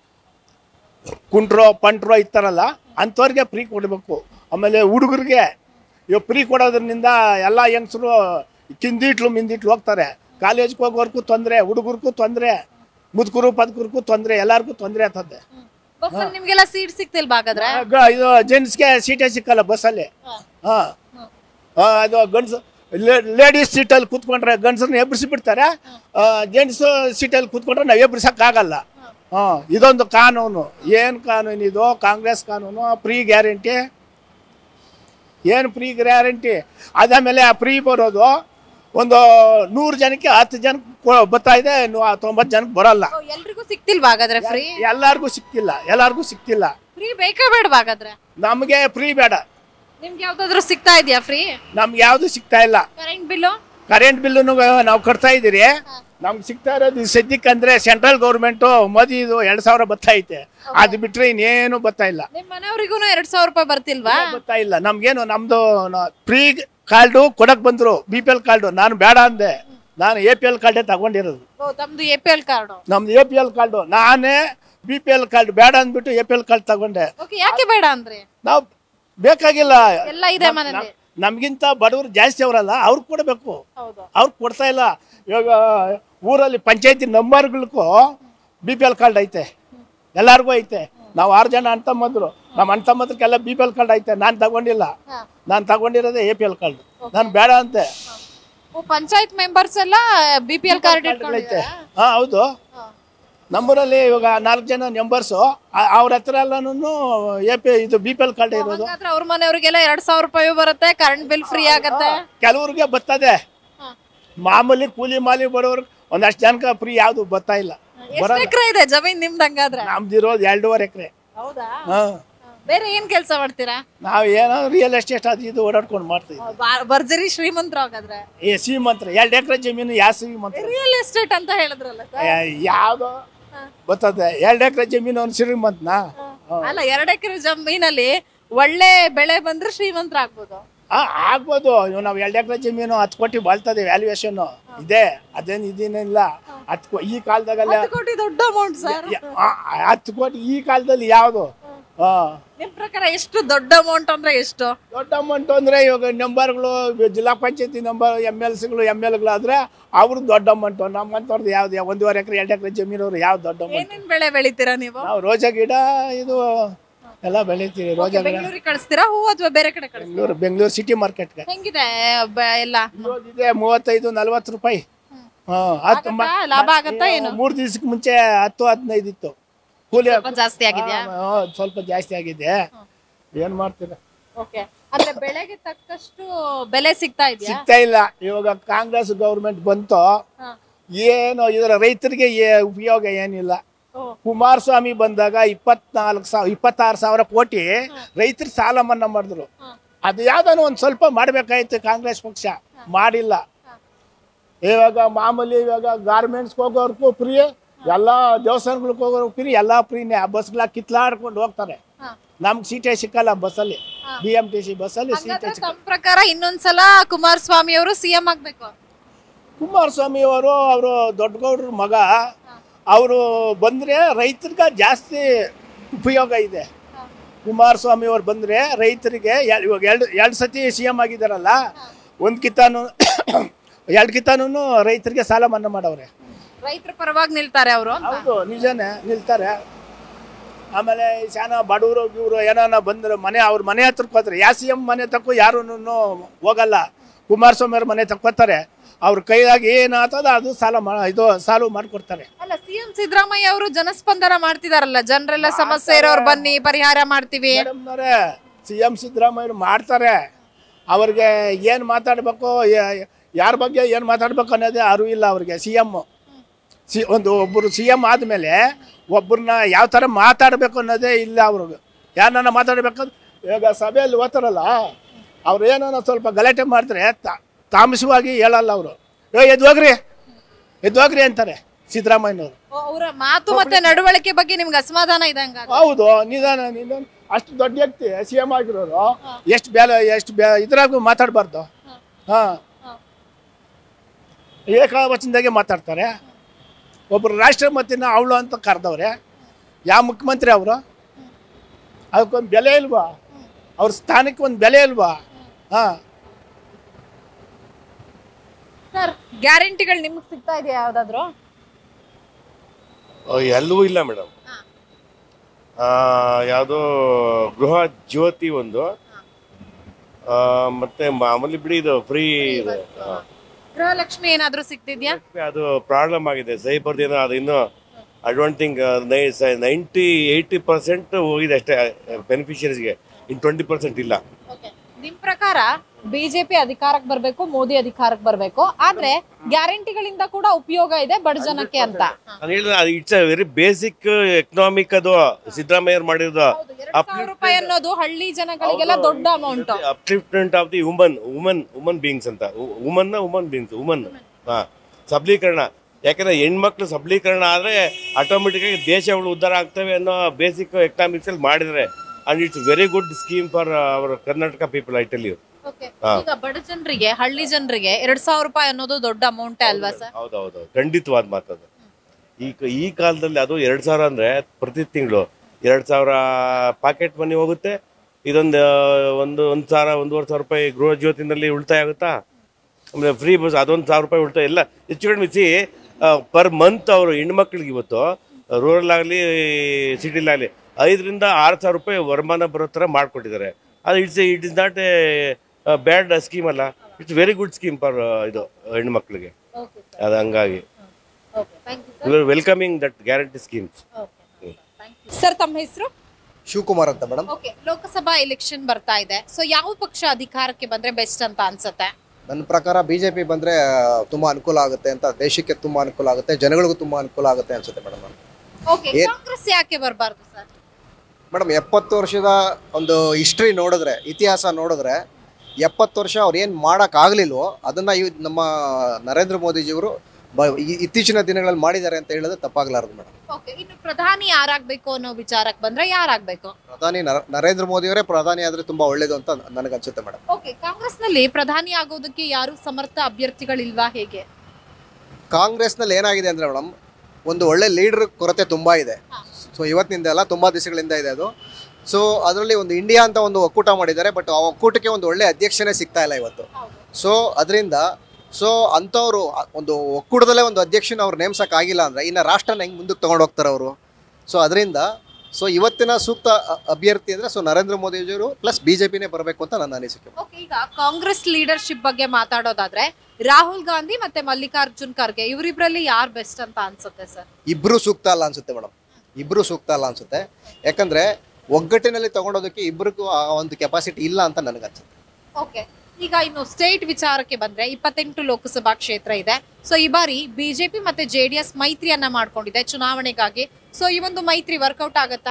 B: ಕುಂಟ್ರೋ ಪಂಟ್ರೋ ಇರ್ತಾರಲ್ಲ ಅಂಥವ್ರಿಗೆ ಫ್ರೀ ಕೊಡಬೇಕು ಆಮೇಲೆ ಹುಡುಗರಿಗೆ ಇವಾಗ ಫ್ರೀ ಕೊಡೋದ್ರಿಂದ ಎಲ್ಲ ಹೆಂಗಸರು ಕಿಂದಿಟ್ಲು ಮಿಂದಿಟ್ಲು ಹೋಗ್ತಾರೆ ಕಾಲೇಜ್ಗೆ ಹೋಗೋರ್ಗೂ ತೊಂದರೆ ಹುಡುಗರ್ಗೂ ತೊಂದರೆ ಮುದುಕರು ಪದಕರಿಗೂ ತೊಂದರೆ ಎಲ್ಲರಿಗೂ ತೊಂದರೆ ಆಗ್ತದೆ
C: ಬಸ್ ನಿಮ್ಗೆಲ್ಲ ಸೀಟ್ ಸಿಕ್ತಿಲ್ವಾ ಹಾಗಾದ್ರೆ
B: ಆಗ ಇದು ಜೆಂಟ್ಸ್ಗೆ ಸೀಟೇ ಸಿಕ್ಕಲ್ಲ ಬಸ್ಸಲ್ಲಿ ಹಾಂ ಅದು ಗಂಡ್ಸು ಲೇಡೀಸ್ ಸೀಟಲ್ಲಿ ಕೂತ್ಕೊಂಡ್ರೆ ಗಂಡಸರನ್ನ ಎಬ್ಬಿಸಿ ಬಿಡ್ತಾರೆ ಜೆಂಟ್ಸ್ ಸೀಟಲ್ಲಿ ಕೂತ್ಕೊಂಡ್ರೆ ನಾವು ಎಬ್ಬಿಸಕ್ಕಾಗಲ್ಲ ಹಾಂ ಇದೊಂದು ಕಾನೂನು ಏನು ಕಾನೂನು ಇದು ಕಾಂಗ್ರೆಸ್ ಕಾನೂನು ಫ್ರೀ ಗ್ಯಾರಂಟಿ ಏನು ಫ್ರೀ ಗ್ಯಾರಂಟಿ ಅದಾದಮೇಲೆ ಆ ಫ್ರೀ ಬರೋದು ಒಂದು ನೂರು ಜನಕ್ಕೆ ಹತ್ತು ಜನಕ್ಕೆ ಕೊ- ಬರ್ತಾ ಇದೆ ಇನ್ನು ಆ ತೊಂಬತ್ತು ಜನಕ್ಕೆ ಬರಲ್ಲ
C: ಓ, ಎಲ್ರಿಗೂ ಸಿಕ್ತಿಲ್ವಾ ಹಾಗಾದ್ರೆ ಫ್ರೀ
B: ಎಲ್ಲರಿಗೂ ಸಿಕ್ತಿಲ್ಲ ಎಲ್ಲರಿಗೂ ಸಿಕ್ತಿಲ್ಲ
C: ಫ್ರೀ ಬೇಕಾ ಬೇಡವಾ ಹಾಗಾದ್ರೆ
B: ನಮಗೆ ಫ್ರೀ ಬೇಡ
C: ನಿಮ್ಗೆ ಯಾವ್ದಾದ್ರು ಸಿಗ್ತಾ ಇದೆಯಾ ಫ್ರೀ
B: ನಮ್ಗೆ ಯಾವುದು ಸಿಗ್ತಾ ಇಲ್ಲ
C: ಕರೆಂಟ್ ಬಿಲ್ಲು
B: ಕರೆಂಟ್ ಬಿಲ್ಲನ್ನು ನಾವು ಕಟ್ತಾ ಇದ್ದೀರಿ ನಮ್ಗೆ ಸಿಗ್ತಾ ಇರೋದು ಈ ಸದ್ಯಕ್ಕೆ ಅಂದ್ರೆ ಸೆಂಟ್ರಲ್ ಗೌರ್ಮೆಂಟು ಮೋದಿದು ಎರಡು ಸಾವಿರ ಬರ್ತಾ ಐತೆ ಅದು ಬಿಟ್ರೆ ಇನ್ನೇನು ಬರ್ತಾ ಇಲ್ಲ
C: ನಿಮ್ ಮನೆಯವ್ರಿಗೂ ಎರಡ್ ಸಾವಿರ ರೂಪಾಯಿ ಬರ್ತಿಲ್ವಾ
B: ಬರ್ತಾ ಇಲ್ಲ ನಮ್ಗೇನು ನಮ್ದು ಫ್ರೀ ಕಾರ್ಡು ಕೊಡಕ್ ಬಂದ್ರು ಬಿ ಪಿ ಎಲ್ ಕಾರ್ಡು ನಾನು ಬೇಡ ಅಂದೆ ನಾನು ಎ ಪಿ ಎಲ್ ಕಾರ್ಡೇ ತಗೊಂಡಿರೋದು
C: ಓ ತಮ್ದು ಎ ಪಿ ಎಲ್ ಕಾರ್ಡು
B: ನಮ್ದು ಎ ಪಿ ಎಲ್ ಕಾರ್ಡು ನಾನೇ ಬಿ ಪಿ ಎಲ್ ಕಾರ್ಡ್ ಬೇಡ ಅಂದ್ಬಿಟ್ಟು ಎ ಪಿ ಎಲ್ ಕಾರ್ಡ್ ತಗೊಂಡೆ
C: ಓಕೆ ಯಾಕೆ ಬೇಡ ಅಂದ್ರೆ
B: ನಾವು ಬೇಕಾಗಿಲ್ಲ
C: ಎಲ್ಲ ಇದೆ ಮನೇಲಿ
B: ನಮ್ಗಿಂತ ಬಡವರು ಜಾಸ್ತಿ ಅವರಲ್ಲ ಅವ್ರಿಗೆ ಕೊಡಬೇಕು
C: ಹೌದು
B: ಅವ್ರಿಗೆ ಕೊಡ್ತಾ ಇಲ್ಲ ಇವಾಗ ಊರಲ್ಲಿ ಪಂಚಾಯತಿ ನಂಬರ್ಗಳಿಗೂ ಬಿ ಪಿ ಎಲ್ ಕಾರ್ಡ್ ಐತೆ ಎಲ್ಲರಿಗೂ ಐತೆ ನಾವು ಆರು ಜನ ಅಣ್ಣ ತಮ್ಮಂದ್ರು ನಮ್ಮ ಅಣ್ಣ ತಮ್ಮದ್ರಿಗೆಲ್ಲ ಬಿ ಪಿ ಎಲ್ ಕಾರ್ಡ್ ಐತೆ ನಾನು ತಗೊಂಡಿಲ್ಲ
C: ಹಾ.
B: ನಾನು ತಗೊಂಡಿರೋದೇ ಎ ಪಿ ಎಲ್ ಕಾರ್ಡ್ ನಾನು ಬೇಡ ಅಂತೆ
C: ಓ ಪಂಚಾಯತ್ ಮೆಂಬರ್ಸ್ ಎಲ್ಲ ಬಿ ಪಿ ಎಲ್ ಕಾರ್ಡ್
B: ಐತೆ
C: ಇಟ್ಕೊಂಡಿದ್ದಾರೆ
B: ಹಾ ಹೌದು ನಮ್ಮೂರಲ್ಲಿ ಇವಾಗ ನಾಲ್ಕು ಜನ ನಂಬರ್ಸು ಅವ್ರ ಹತ್ರ ಎಲ್ಲನೂ ಎ ಪಿ ಇದು ಬಿ ಪಿ ಎಲ್ ಕಾರ್ಡ್ ಇರೋದು
C: ಹಂಗಾದ್ರೆ ಅವ್ರ ಮನೆಯವ್ರಿಗೆಲ್ಲ ಎರಡ್ ಸಾವಿರ ರೂಪಾಯಿ ಬರುತ್ತೆ ಕರೆಂಟ್ ಬಿಲ್ ಫ್ರೀ ಆಗತ್ತೆ
B: ಕೆಲವ್ರಿಗೆ ಬರ್ತದೆ
C: ಹಾ.
B: ಮಾಮೂಲಿ ಕೂಲಿ ಮಾಲಿ ಬಡವ್ರು ಒಂದಷ್ಟು ಜನಕ್ಕೆ ಫ್ರೀ ಯಾವುದು ಬರ್ತಾ ಇಲ್ಲ
C: ಎಷ್ಟು ಎಕರೆ ಇದೆ ಜಮೀನ್ ನಿಮ್ದು ಹಂಗಾದ್ರೆ
B: ನಮ್ದಿರೋದು ಎರಡೂವರೆ ಎಕರೆ
C: ಹೌದಾ
B: ಹಾಂ
C: ಬೇರೆ ಏನ್ ಕೆಲಸ ಮಾಡ್ತೀರಾ
B: ನಾವು ಏನೋ ರಿಯಲ್ ಎಸ್ಟೇಟ್ ಅದು ಇದು ಓಡಾಡ್ಕೊಂಡು ಮಾಡ್ತೀವಿ
C: ಬಾ- ಭರ್ಜರಿ ಶ್ರೀಮಂತರು ಹಾಗಾದ್ರೆ
B: ಏ ಶ್ರೀಮಂತ್ರ ಎರಡು ಎಕರೆ ಜಮೀನು ಯಾವ ಶ್ರೀಮಂತ್ರ
C: ರಿಯಲ್ ಎಸ್ಟೇಟ್ ಅಂತ ಹೇಳಿದ್ರಲ್ಲ ಸರ್
B: ಏ, ಯಾವ್ದು ಬರ್ತದೆ ಎರಡು ಎಕರೆ ಜಮೀನು ಒಂದು ಶ್ರೀಮಂತನ
C: ಅಲ್ಲ ಎರಡ್ ಎಕರೆ ಜಮೀನಲ್ಲಿ ಒಳ್ಳೆ ಬೆಳೆ ಬಂದ್ರೆ ಶ್ರೀಮಂತರ ಆಗ್ಬೋದು
B: ಆ ಆಗ್ಬೋದು ಇವ್ ನಾವು ಎರಡು ಎಕರೆ ಜಮೀನು ಹತ್ತು ಕೋಟಿ ಬಾಳ್ತದೆ ವ್ಯಾಲ್ಯೂಯೇಷನ್ ಇದೆ ಅದೇನು ಇದೇನಿಲ್ಲ ಹತ್ತು ಕೋ- ಈ ಕಾಲದಾಗಲ್ಲ
C: ಹತ್ತು ಕೋಟಿ ದೊಡ್ಡ ಅಮೌಂಟ್ ಸರ್
B: ಯ- ಆ, ಹತ್ತು ಕೋಟಿ ಈ ಕಾಲದಲ್ಲಿ ಯಾವುದು ಹಾ
C: ನಿಮ್ ಪ್ರಕಾರ ಎಷ್ಟು ದೊಡ್ಡ ಅಮೌಂಟ್ ಅಂದ್ರೆ ಎಷ್ಟು
B: ದೊಡ್ಡ ಅಮೌಂಟ್ ಅಂದ್ರೆ ಇವಾಗ ನಂಬರ್ಗಳು ಜಿಲ್ಲಾ ಪಂಚಾಯತಿ ನಂಬರ್ ಎಮ್ ಎಲ್ ಸಿಗಳು ಎಮ್ ಎಲ್ಗಳು ಆದ್ರೆ ಅವರು ದೊಡ್ಡ ಅಮೌಂಟು ನಮ್ಮಂಥವ್ರದ್ದು ಯಾವ್ದು ಯಾವ- ಒಂದೂವರೆ ಎಕರೆ ಎರಡು ಎಕರೆ ಜಮೀನವ್ರು ಯಾವ್ದು ದೊಡ್ಡ ಅಮೌಂಟ್
C: ಏನೇನ್ ಬೆಳೆ ಬೆಳಿತೀರಾ ನೀವು
B: ನಾವು ರೋಜಾ ಗಿಡ ಇದು ಎಲ್ಲ ಬೆಳಿತೀವಿ ರೋಜಾ ಗಿಡ
C: ಬೆಂಗಳೂರಿಗೆ ಕಳಿಸ್ತೀರಾ ಹೂ ಅಥವಾ ಬೇರೆ ಕಡೆ ಕಳಿಸ್ತೀರಾ
B: ಬೆಂಗಳೂರು ಬೆಂಗಳೂರು ಸಿಟಿ ಮಾರ್ಕೆಟ್ಗೆ
C: ಹೆಂಗಿದೆ ಬ- ಎಲ್ಲ
B: ಇದೆ ಮೂವತ್ತೈದು ನಲ್ವತ್ತು ರೂಪಾಯಿ ಹಾಂ ಹತ್ತು ಮ-
C: ಆಗತ್ತಾ? ಲಾಭ ಆಗತ್ತಾ ಏನು
B: ಮೂರು ದಿವಸಕ್ಕೆ ಮುಂಚೆ ಹತ್ತು ಹದಿನೈದು ಇತ್ತು ಕೂಲಿ
C: ಸ್ವಲ್ಪ ಜಾಸ್ತಿ ಆಗಿದ್ಯಾ
B: ಹಾ, ಹಾ, ಸ್ವಲ್ಪ ಜಾಸ್ತಿ ಆಗಿದೆ ಏನ್ ಮಾಡ್ತೀರಾ
C: ಓಕೆ ಅಂದ್ರೆ ಬೆಳೆಗೆ ತಕ್ಕಷ್ಟು ಬೆಲೆ ಸಿಗ್ತಾ ಇದೆಯಾ
B: ಸಿಗ್ತಾ ಇಲ್ಲ ಇವಾಗ ಕಾಂಗ್ರೆಸ್ ಗೌರ್ಮೆಂಟ್ ಬಂತು
C: ಹಾ.
B: ಏನು ಇದರ ರೈತರಿಗೆ ಏ- ಉಪಯೋಗ ಏನಿಲ್ಲ
C: ಓ.
B: ಕುಮಾರಸ್ವಾಮಿ ಬಂದಾಗ ಇಪ್ಪತ್ನಾಲ್ಕು ಸಾವಿರ ಇಪ್ಪತ್ತಾರು ಸಾವಿರ ಕೋಟಿ ರೈತರು ಸಾಲ ಮನ್ನಾ ಮಾಡಿದ್ರು ಅದು ಯಾವ್ದಾನ ಒಂದು ಸ್ವಲ್ಪ ಮಾಡಬೇಕಾಯ್ತು ಕಾಂಗ್ರೆಸ್ ಪಕ್ಷ ಮಾಡಿಲ್ಲ ಇವಾಗ ಮಾಮೂಲಿ ಇವಾಗ ಗಾರ್ಮೆಂಟ್ಸ್ಗೆ ಹೋಗೋರ್ಗೂ ಫ್ರೀ ಎಲ್ಲ ದೇವಸ್ಥಾನಗಳಿಗೆ ಹೋಗೋರ್ಗೂ ಫ್ರೀ ಎಲ್ಲ ಫ್ರೀನೇ ಆ ಬಸ್ಗಳ ಕಿತ್ಲಾಡ್ಕೊಂಡು ಹೋಗ್ತಾರೆ
C: ಹಾ.
B: ನಮ್ಗೆ ಸೀಟೇ ಸಿಕ್ಕಲ್ಲ ಬಸ್ಸಲ್ಲಿ ಬಿ ಎಂ ಟಿ ಸಿ ಬಸ್ಸಲ್ಲಿ ಸೀಟೇ
C: ಹಂಗಾದ್ರೆ
B: ಸಿಕ್ಕಲ್ಲ
C: ತಮ್ಮ ಪ್ರಕಾರ ಇನ್ನೊಂದ್ಸಲ ಕುಮಾರಸ್ವಾಮಿ ಅವರು ಸಿಎಂ ಆಗ್ಬೇಕು
B: ಕುಮಾರಸ್ವಾಮಿ ಅವರು ಅವರು ದೊಡ್ಡಗೌಡ್ರ ಮಗ ಅವರು ಬಂದರೆ ರೈತರಿಗೆ ಜಾಸ್ತಿ ಉಪಯೋಗ ಇದೆ ಕುಮಾರಸ್ವಾಮಿ ಅವ್ರು ಬಂದರೆ ರೈತರಿಗೆ ಎ- ಇವಾಗ ಎರಡು ಎರಡು ಸತಿ ಸಿ ಎಮ್ ಆಗಿದ್ದಾರಲ್ಲ ಒಂದು ಕಿತ್ತಾನು ಎರಡು ಕಿತ್ತಾನು ರೈತರಿಗೆ ಸಾಲ ಮನ್ನಾ ಮಾಡವ್ರೆ
C: ರೈತರ ಪರವಾಗಿ ನಿಲ್ತಾರೆ ಅವರು
B: ಹೌದು ನಿಜನೇ ನಿಲ್ತಾರೆ ಆಮೇಲೆ ಶಾನ ಬಡವರು ಇವರು ಏನಾನ ಬಂದ್ರೆ ಮನೆ ಅವ್ರ ಮನೆ ಹತ್ರಕ್ಕೆ ಹೋದ್ರೆ ಯಾವ ಸಿ ಎಮ್ ಮನೆ ತಕ್ಕೂ ಯಾರೂ ಹೋಗಲ್ಲ ಕುಮಾರಸ್ವಾಮಿ ಅವ್ರ ಮನೆ ತಕ್ಕೋತಾರೆ ಅವ್ರ ಕೈಯಾಗಿ ಏನಾಗ್ತದ ಅದು ಸಾಲ ಮಾ ಇದು ಸಾಲು ಮಾಡಿಕೊಡ್ತಾರೆ
C: ಅಲ್ಲ ಸಿಎಂ ಸಿದ್ದರಾಮಯ್ಯ ಅವರು ಜನಸ್ಪಂದನ ಮಾಡ್ತಿದಾರಲ್ಲ ಜನರೆಲ್ಲ ಸಮಸ್ಯೆ ಇರೋರು ಬನ್ನಿ ಪರಿಹಾರ ಮಾಡ್ತೀವಿ
B: ಮೇಡಮ್ನವ್ರೆ ಸಿ ಎಂ ಸಿದ್ದರಾಮಯ್ಯ ಮಾಡ್ತಾರೆ ಅವ್ರಿಗೆ ಏನು ಮಾತಾಡಬೇಕು ಯಾರ ಬಗ್ಗೆ ಏನು ಮಾತಾಡ್ಬೇಕು ಅನ್ನೋದೇ ಅರಿವು ಇಲ್ಲ ಅವ್ರಿಗೆ ಸಿ ಎಮ್ ಸಿ ಒಂದು ಒಬ್ಬರು ಸಿ ಎಮ್ ಆದಮೇಲೆ ಒಬ್ಬರನ್ನ ಯಾವ ಥರ ಮಾತಾಡಬೇಕು ಅನ್ನೋದೇ ಇಲ್ಲ ಅವ್ರಿಗೆ ಯಾರನ್ನ ಮಾತಾಡಬೇಕಂದ್ರೆ ಇವಾಗ ಸಭೆಯಲ್ಲಿ ಓದ್ತಾರಲ್ಲ ಅವ್ರು ಏನಾನ ಸ್ವಲ್ಪ ಗಲಾಟೆ ಮಾಡಿದ್ರೆ ತಾ- ತಾಮಸವಾಗಿ ಹೇಳಲ್ಲ ಅವರು ಏ ಎದ್ದು ಹೋಗ್ರಿ ಎದ್ದು ಹೋಗ್ರಿ ಅಂತಾರೆ ಸಿದ್ದರಾಮಯ್ಯನವರು
C: ಅವರ ಮಾತು ಮತ್ತೆ ನಡವಳಿಕೆ ಬಗ್ಗೆ ನಿಮ್ಗೆ ಅಸಮಾಧಾನ ಇದೆ ಹಂಗಾದ್ರೆ
B: ಹೌದು ನಿಧಾನ ನಿಧಾನ ಅಷ್ಟು ದೊಡ್ಡ ವ್ಯಕ್ತಿ ಸಿ ಎಂ ಆಗಿರೋರು ಎಷ್ಟು ಬೇಲೆ ಎಷ್ಟು ಬೇ ಇದ್ರಾಗೂ ಮಾತಾಡಬಾರ್ದು ಹಾಂ ಏಕವಚನದಾಗೆ ಮಾತಾಡ್ತಾರೆ ಒಬ್ಬರು ರಾಷ್ಟ್ರಪತಿನ ಅವಳು ಅಂತ ಕರೆದವ್ರೆ ಯಾವ ಮುಖ್ಯಮಂತ್ರಿ ಅವರು ಅದಕ್ಕೊಂದು ಬೆಲೆ ಇಲ್ವಾ ಅವ್ರ ಸ್ಥಾನಕ್ಕೆ ಒಂದು ಬೆಲೆ ಇಲ್ವಾ ಹಾಂ
C: ಸರ್ ಗ್ಯಾರಂಟಿಗಳು ನಿಮ್ಗೆ ಸಿಗ್ತಾ ಇದೆಯಾ ಯಾವ್ದಾದ್ರು
E: ಎಲ್ಲವೂ ಇಲ್ಲ ಮೇಡಮ್ ಯಾವುದೋ ಗೃಹ ಜ್ಯೋತಿ ಒಂದು ಆ, ಮತ್ತೆ ಮಾಮೂಲಿ ಬಿಡಿ ಇದು ಫ್ರೀ ಇದೆ ಆ.
C: ಗೃಹಲಕ್ಷ್ಮಿ ಏನಾದ್ರೂ ಸಿಗ್ತಿದ್ಯಾ
E: ಅದು ಪ್ರಾಬ್ಲಮ್ ಆಗಿದೆ ಸೈಬರ್ದು ಏನೋ ಅದು ಇನ್ನೂ I don't think ninety eighty percent ಹೋಗಿದೆ ಅಷ್ಟೇ ಬೆನಿಫಿಷರೀಸ್ಗೆ ಇನ್ನು ಟ್ವೆಂಟಿ ಪರ್ಸೆಂಟ್ ಇಲ್ಲ
C: ನಿಮ್ ಪ್ರಕಾರ ಬಿಜೆಪಿ ಅಧಿಕಾರಕ್ಕೆ ಬರ್ಬೇಕು ಮೋದಿ ಅಧಿಕಾರಕ್ಕೆ ಬರ್ಬೇಕು ಆದ್ರೆ ಗ್ಯಾರಂಟಿಗಳಿಂದ ಕೂಡ ಉಪಯೋಗ ಇದೆ ಬಡ ಜನಕ್ಕೆ ಅಂತ
E: ನಾನು ಹೇಳಿದ್ರೆ ಅದು it's uh very basic economic ಅದು ಸಿದ್ದರಾಮಯ್ಯ ಮಾಡಿರೋದು
C: ಎರಡ್ ಸಾವಿರ ರೂಪಾಯಿ ಅನ್ನೋದು ಹಳ್ಳಿ ಜನಗಳಿಗೆಲ್ಲ ದೊಡ್ಡ amount
E: upliftment of the woman woman woman beings ಅಂತ ವುಮನ್ ವುಮನ್ ಬೀಯಿಂಗ್ಸ್ ವುಮನ್ ಹಾ ಸಬಲೀಕರಣ ಯಾಕಂದ್ರೆ ಹೆಣ್ಮಕ್ಳು ಸಬಲೀಕರಣ ಆದ್ರೆ ಆಟೋಮೆಟಿಕ್ ಆಗಿ ದೇಶಗಳು ಉದ್ಧಾರ ಆಗ್ತವೆ ಅನ್ನೋ ಬೇಸಿಕ್ ಎಕನಾಮಿಕ್ಸ್ ಅಲ್ಲಿ ಮಾಡಿದ್ರೆ and it's very good scheme for our Karnataka people I tell you ಹಾ.
C: ಈಗ ಬಡ ಜನರಿಗೆ ಹಳ್ಳಿ ಜನರಿಗೆ ಎರಡ್ ಸಾವಿರ ರೂಪಾಯಿ ಅನ್ನೋದು ದೊಡ್ಡ ಅಮೌಂಟ್ ಅಲ್ವಾ ಸರ್
E: ಹೌದೌದು ಖಂಡಿತವಾದ ಮಾತದು ಈ ಕ- ಈ ಕಾಲದಲ್ಲಿ ಅದು ಎರಡ್ ಸಾವಿರ ಅಂದ್ರೆ ಪ್ರತಿ ತಿಂಗಳು ಎರಡ್ ಸಾವಿರ ಪಾಕೆಟ್ ಮನಿ ಹೋಗುತ್ತೆ ಇದೊಂದು ಒಂದು ಒಂದ್ ಸಾವಿರ ಒಂದೂವರೆ ಸಾವಿರ ರೂಪಾಯಿ ಗೃಹ ಜ್ಯೋತಿನಲ್ಲಿ ಉಳಿತಾಯ ಆಗುತ್ತಾ ಆಮೇಲೆ ಫ್ರೀ ಬಸ್ ಅದೊಂದು ಸಾವಿರ ರೂಪಾಯಿ ಉಳಿತಾಯ ಎಲ್ಲ ಹೆಚ್ಚು ಕಡಿಮೆ ಸಿ ಪರ್ ಮಂತ್ ಅವರು ಹೆಣ್ಮಕ್ಳಿಗೆ ಇವತ್ತು ರೂರಲ್ ಆಗಲಿ ಸಿಟಿಲಾಗಲಿ ಐದರಿಂದ ಆರು ಸಾವಿರ ರೂಪಾಯಿ ವರಮಾನ ಬರೋ ಥರ ಮಾಡಿಕೊಟ್ಟಿದ್ದಾರೆ ಅದು it's it is not a bad scheme ಅಲ್ಲ it's very good scheme for ಇದು ಹೆಣ್ಮಕ್ಳಿಗೆ ಅದು ಹಂಗಾಗಿ we are welcoming that guarantee schemes
C: sir ತಮ್ಮ ಹೆಸರು
A: ಶಿವಕುಮಾರ್ ಅಂತ ಮೇಡಮ್
C: ಓಕೆ ಲೋಕಸಭಾ ಎಲೆಕ್ಷನ್ ಬರ್ತಾ ಇದೆ ಸೊ ಯಾವ ಪಕ್ಷ ಅಧಿಕಾರಕ್ಕೆ ಬಂದ್ರೆ ಬೆಸ್ಟ್ ಅಂತ ಅನ್ಸುತ್ತೆ
A: ನನ್ನ ಪ್ರಕಾರ ಬಿಜೆಪಿ ಬಂದ್ರೆ ತುಂಬಾ ಅನುಕೂಲ ಆಗುತ್ತೆ ಅಂತ ದೇಶಕ್ಕೆ ತುಂಬಾ ಅನುಕೂಲ ಆಗುತ್ತೆ ಜನಗಳಿಗೂ ತುಂಬಾ ಅನುಕೂಲ ಆಗುತ್ತೆ ಅನ್ಸುತ್ತೆ ಮೇಡಮ್
C: ಓಕೆ
A: ಏನ್-
C: ಕಾಂಗ್ರೆಸ್ ಯಾಕೆ ಬರಬಾರ್ದು ಸರ್
A: ಮೇಡಮ್ ಎಪ್ಪತ್ತು ವರ್ಷದ ಒಂದು ಹಿಸ್ಟ್ರಿ ನೋಡಿದ್ರೆ ಇತಿಹಾಸ ನೋಡಿದ್ರೆ ಎಪ್ಪತ್ತು ವರ್ಷ ಅವ್ರು ಏನು ಮಾಡೋಕ್ಕಾಗಲಿಲ್ವೋ ಅದನ್ನು ಇವ್ ನಮ್ಮ ನರೇಂದ್ರ ಮೋದಿಜಿಯವರು ಬ ಈ- ಇತ್ತೀಚಿನ ದಿನಗಳಲ್ಲಿ ಮಾಡಿದ್ದಾರೆ ಅಂತ ಹೇಳಿದ್ರೆ ತಪ್ಪಾಗಲಾರದು ಮೇಡಮ್
C: ಓಕೆ ಇನ್ನು ಪ್ರಧಾನಿ ಯಾರಾಗ್ಬೇಕು ಅನ್ನೋ ವಿಚಾರಕ್ಕೆ ಬಂದ್ರೆ ಯಾರಾಗ್ಬೇಕು
A: ಪ್ರಧಾನಿ ನರ- ನರೇಂದ್ರ ಮೋದಿಯವರೇ ಪ್ರಧಾನಿ ಆದರೆ ತುಂಬ ಒಳ್ಳೇದು ಅಂತ ನನಗನ್ಸುತ್ತೆ ಮೇಡಮ್
C: ಓಕೆ ಕಾಂಗ್ರೆಸ್ ನಲ್ಲಿ ಪ್ರಧಾನಿ ಆಗೋದಕ್ಕೆ ಯಾರು ಸಮರ್ಥ ಅಭ್ಯರ್ಥಿಗಳಿಲ್ವಾ ಹೇಗೆ
A: ಕಾಂಗ್ರೆಸ್ನಲ್ಲಿ ಏನಾಗಿದೆ ಅಂದರೆ ಮೇಡಮ್ ಒಂದು ಒಳ್ಳೆ ಲೀಡರ್ ಕೊರತೆ ತುಂಬ ಇದೆ ಸೊ ಇವತ್ತಿನಿಂದ ಅಲ್ಲ ತುಂಬ ದಿವಸಗಳಿಂದ ಇದೆ ಅದು ಸೊ ಅದರಲ್ಲಿ ಒಂದು ಇಂಡಿಯಾ ಅಂತ ಒಂದು ಒಕ್ಕೂಟ ಮಾಡಿದ್ದಾರೆ ಬಟ್ ಆ ಒಕ್ಕೂಟಕ್ಕೆ ಒಂದು ಒಳ್ಳೆ ಅಧ್ಯಕ್ಷನೇ ಸಿಗ್ತಾ ಇಲ್ಲ ಇವತ್ತು ಸೊ ಅದರಿಂದ ಸೊ ಅಂಥವ್ರು ಒಂದು ಒಕ್ಕೂಟದಲ್ಲೇ ಒಂದು ಅಧ್ಯಕ್ಷನ ಅವ್ರು ನೇಮ್ಸೋಕ್ಕಾಗಿಲ್ಲ ಅಂದರೆ ಇನ್ನು ರಾಷ್ಟ್ರನ ಹೆಂಗೆ ಮುಂದಕ್ಕೆ ತೊಗೊಂಡು ಹೋಗ್ತಾರೆ ಅವರು ಸೊ ಅದರಿಂದ ಸೊ ಇವತ್ತಿನ ಸೂಕ್ತ ಅ- ಅಭ್ಯರ್ಥಿ ಅಂದರೆ ಸೊ ನರೇಂದ್ರ ಮೋದಿಜಿಯವರು ಪ್ಲಸ್ ಬಿ ಜೆ ಪಿನೇ ಬರಬೇಕು ಅಂತ ನನ್ನ ಅನಿಸಿಕೆ
C: ಓಕೆ ಈಗ ಕಾಂಗ್ರೆಸ್ ಲೀಡರ್ಶಿಪ್ ಬಗ್ಗೆ ಮಾತಾಡೋದಾದ್ರೆ ರಾಹುಲ್ ಗಾಂಧಿ ಮತ್ತೆ ಮಲ್ಲಿಕಾರ್ಜುನ್ ಖರ್ಗೆ ಇವರಿಬ್ರಲ್ಲಿ ಯಾರು ಬೆಸ್ಟ್ ಅಂತ ಅನ್ಸುತ್ತೆ ಸರ್
A: ಇಬ್ಬರು ಸೂಕ್ತ ಅಲ್ಲ ಅನ್ಸುತ್ತೆ ಮೇಡಮ್ ಇಬ್ಬರು ಸೂಕ್ತ ಅಲ್ಲ ಅನ್ಸುತ್ತೆ ಯಾಕಂದ್ರೆ ಒಗ್ಗಟ್ಟಿನಲ್ಲಿ ತಗೊಂಡೋದಕ್ಕೆ ಇಬ್ಬರಿಗೂ ಆ ಒಂದು ಕೆಪಾಸಿಟಿ ಇಲ್ಲ ಅಂತ ನನಗನ್ಸುತ್ತೆ
C: ಓಕೆ ಈಗ ಇನ್ನು ಸ್ಟೇಟ್ ವಿಚಾರಕ್ಕೆ ಬಂದ್ರೆ ಇಪ್ಪತ್ತೆಂಟು ಲೋಕಸಭಾ ಕ್ಷೇತ್ರ ಇದೆ ಸೊ ಈ ಬಾರಿ ಬಿಜೆಪಿ ಮತ್ತೆ ಜೆಡಿಎಸ್ ಮೈತ್ರಿಯನ್ನ ಮಾಡ್ಕೊಂಡಿದೆ ಚುನಾವಣೆಗಾಗಿ ಸೊ ಈ ಒಂದು ಮೈತ್ರಿ ವರ್ಕೌಟ್ ಆಗತ್ತಾ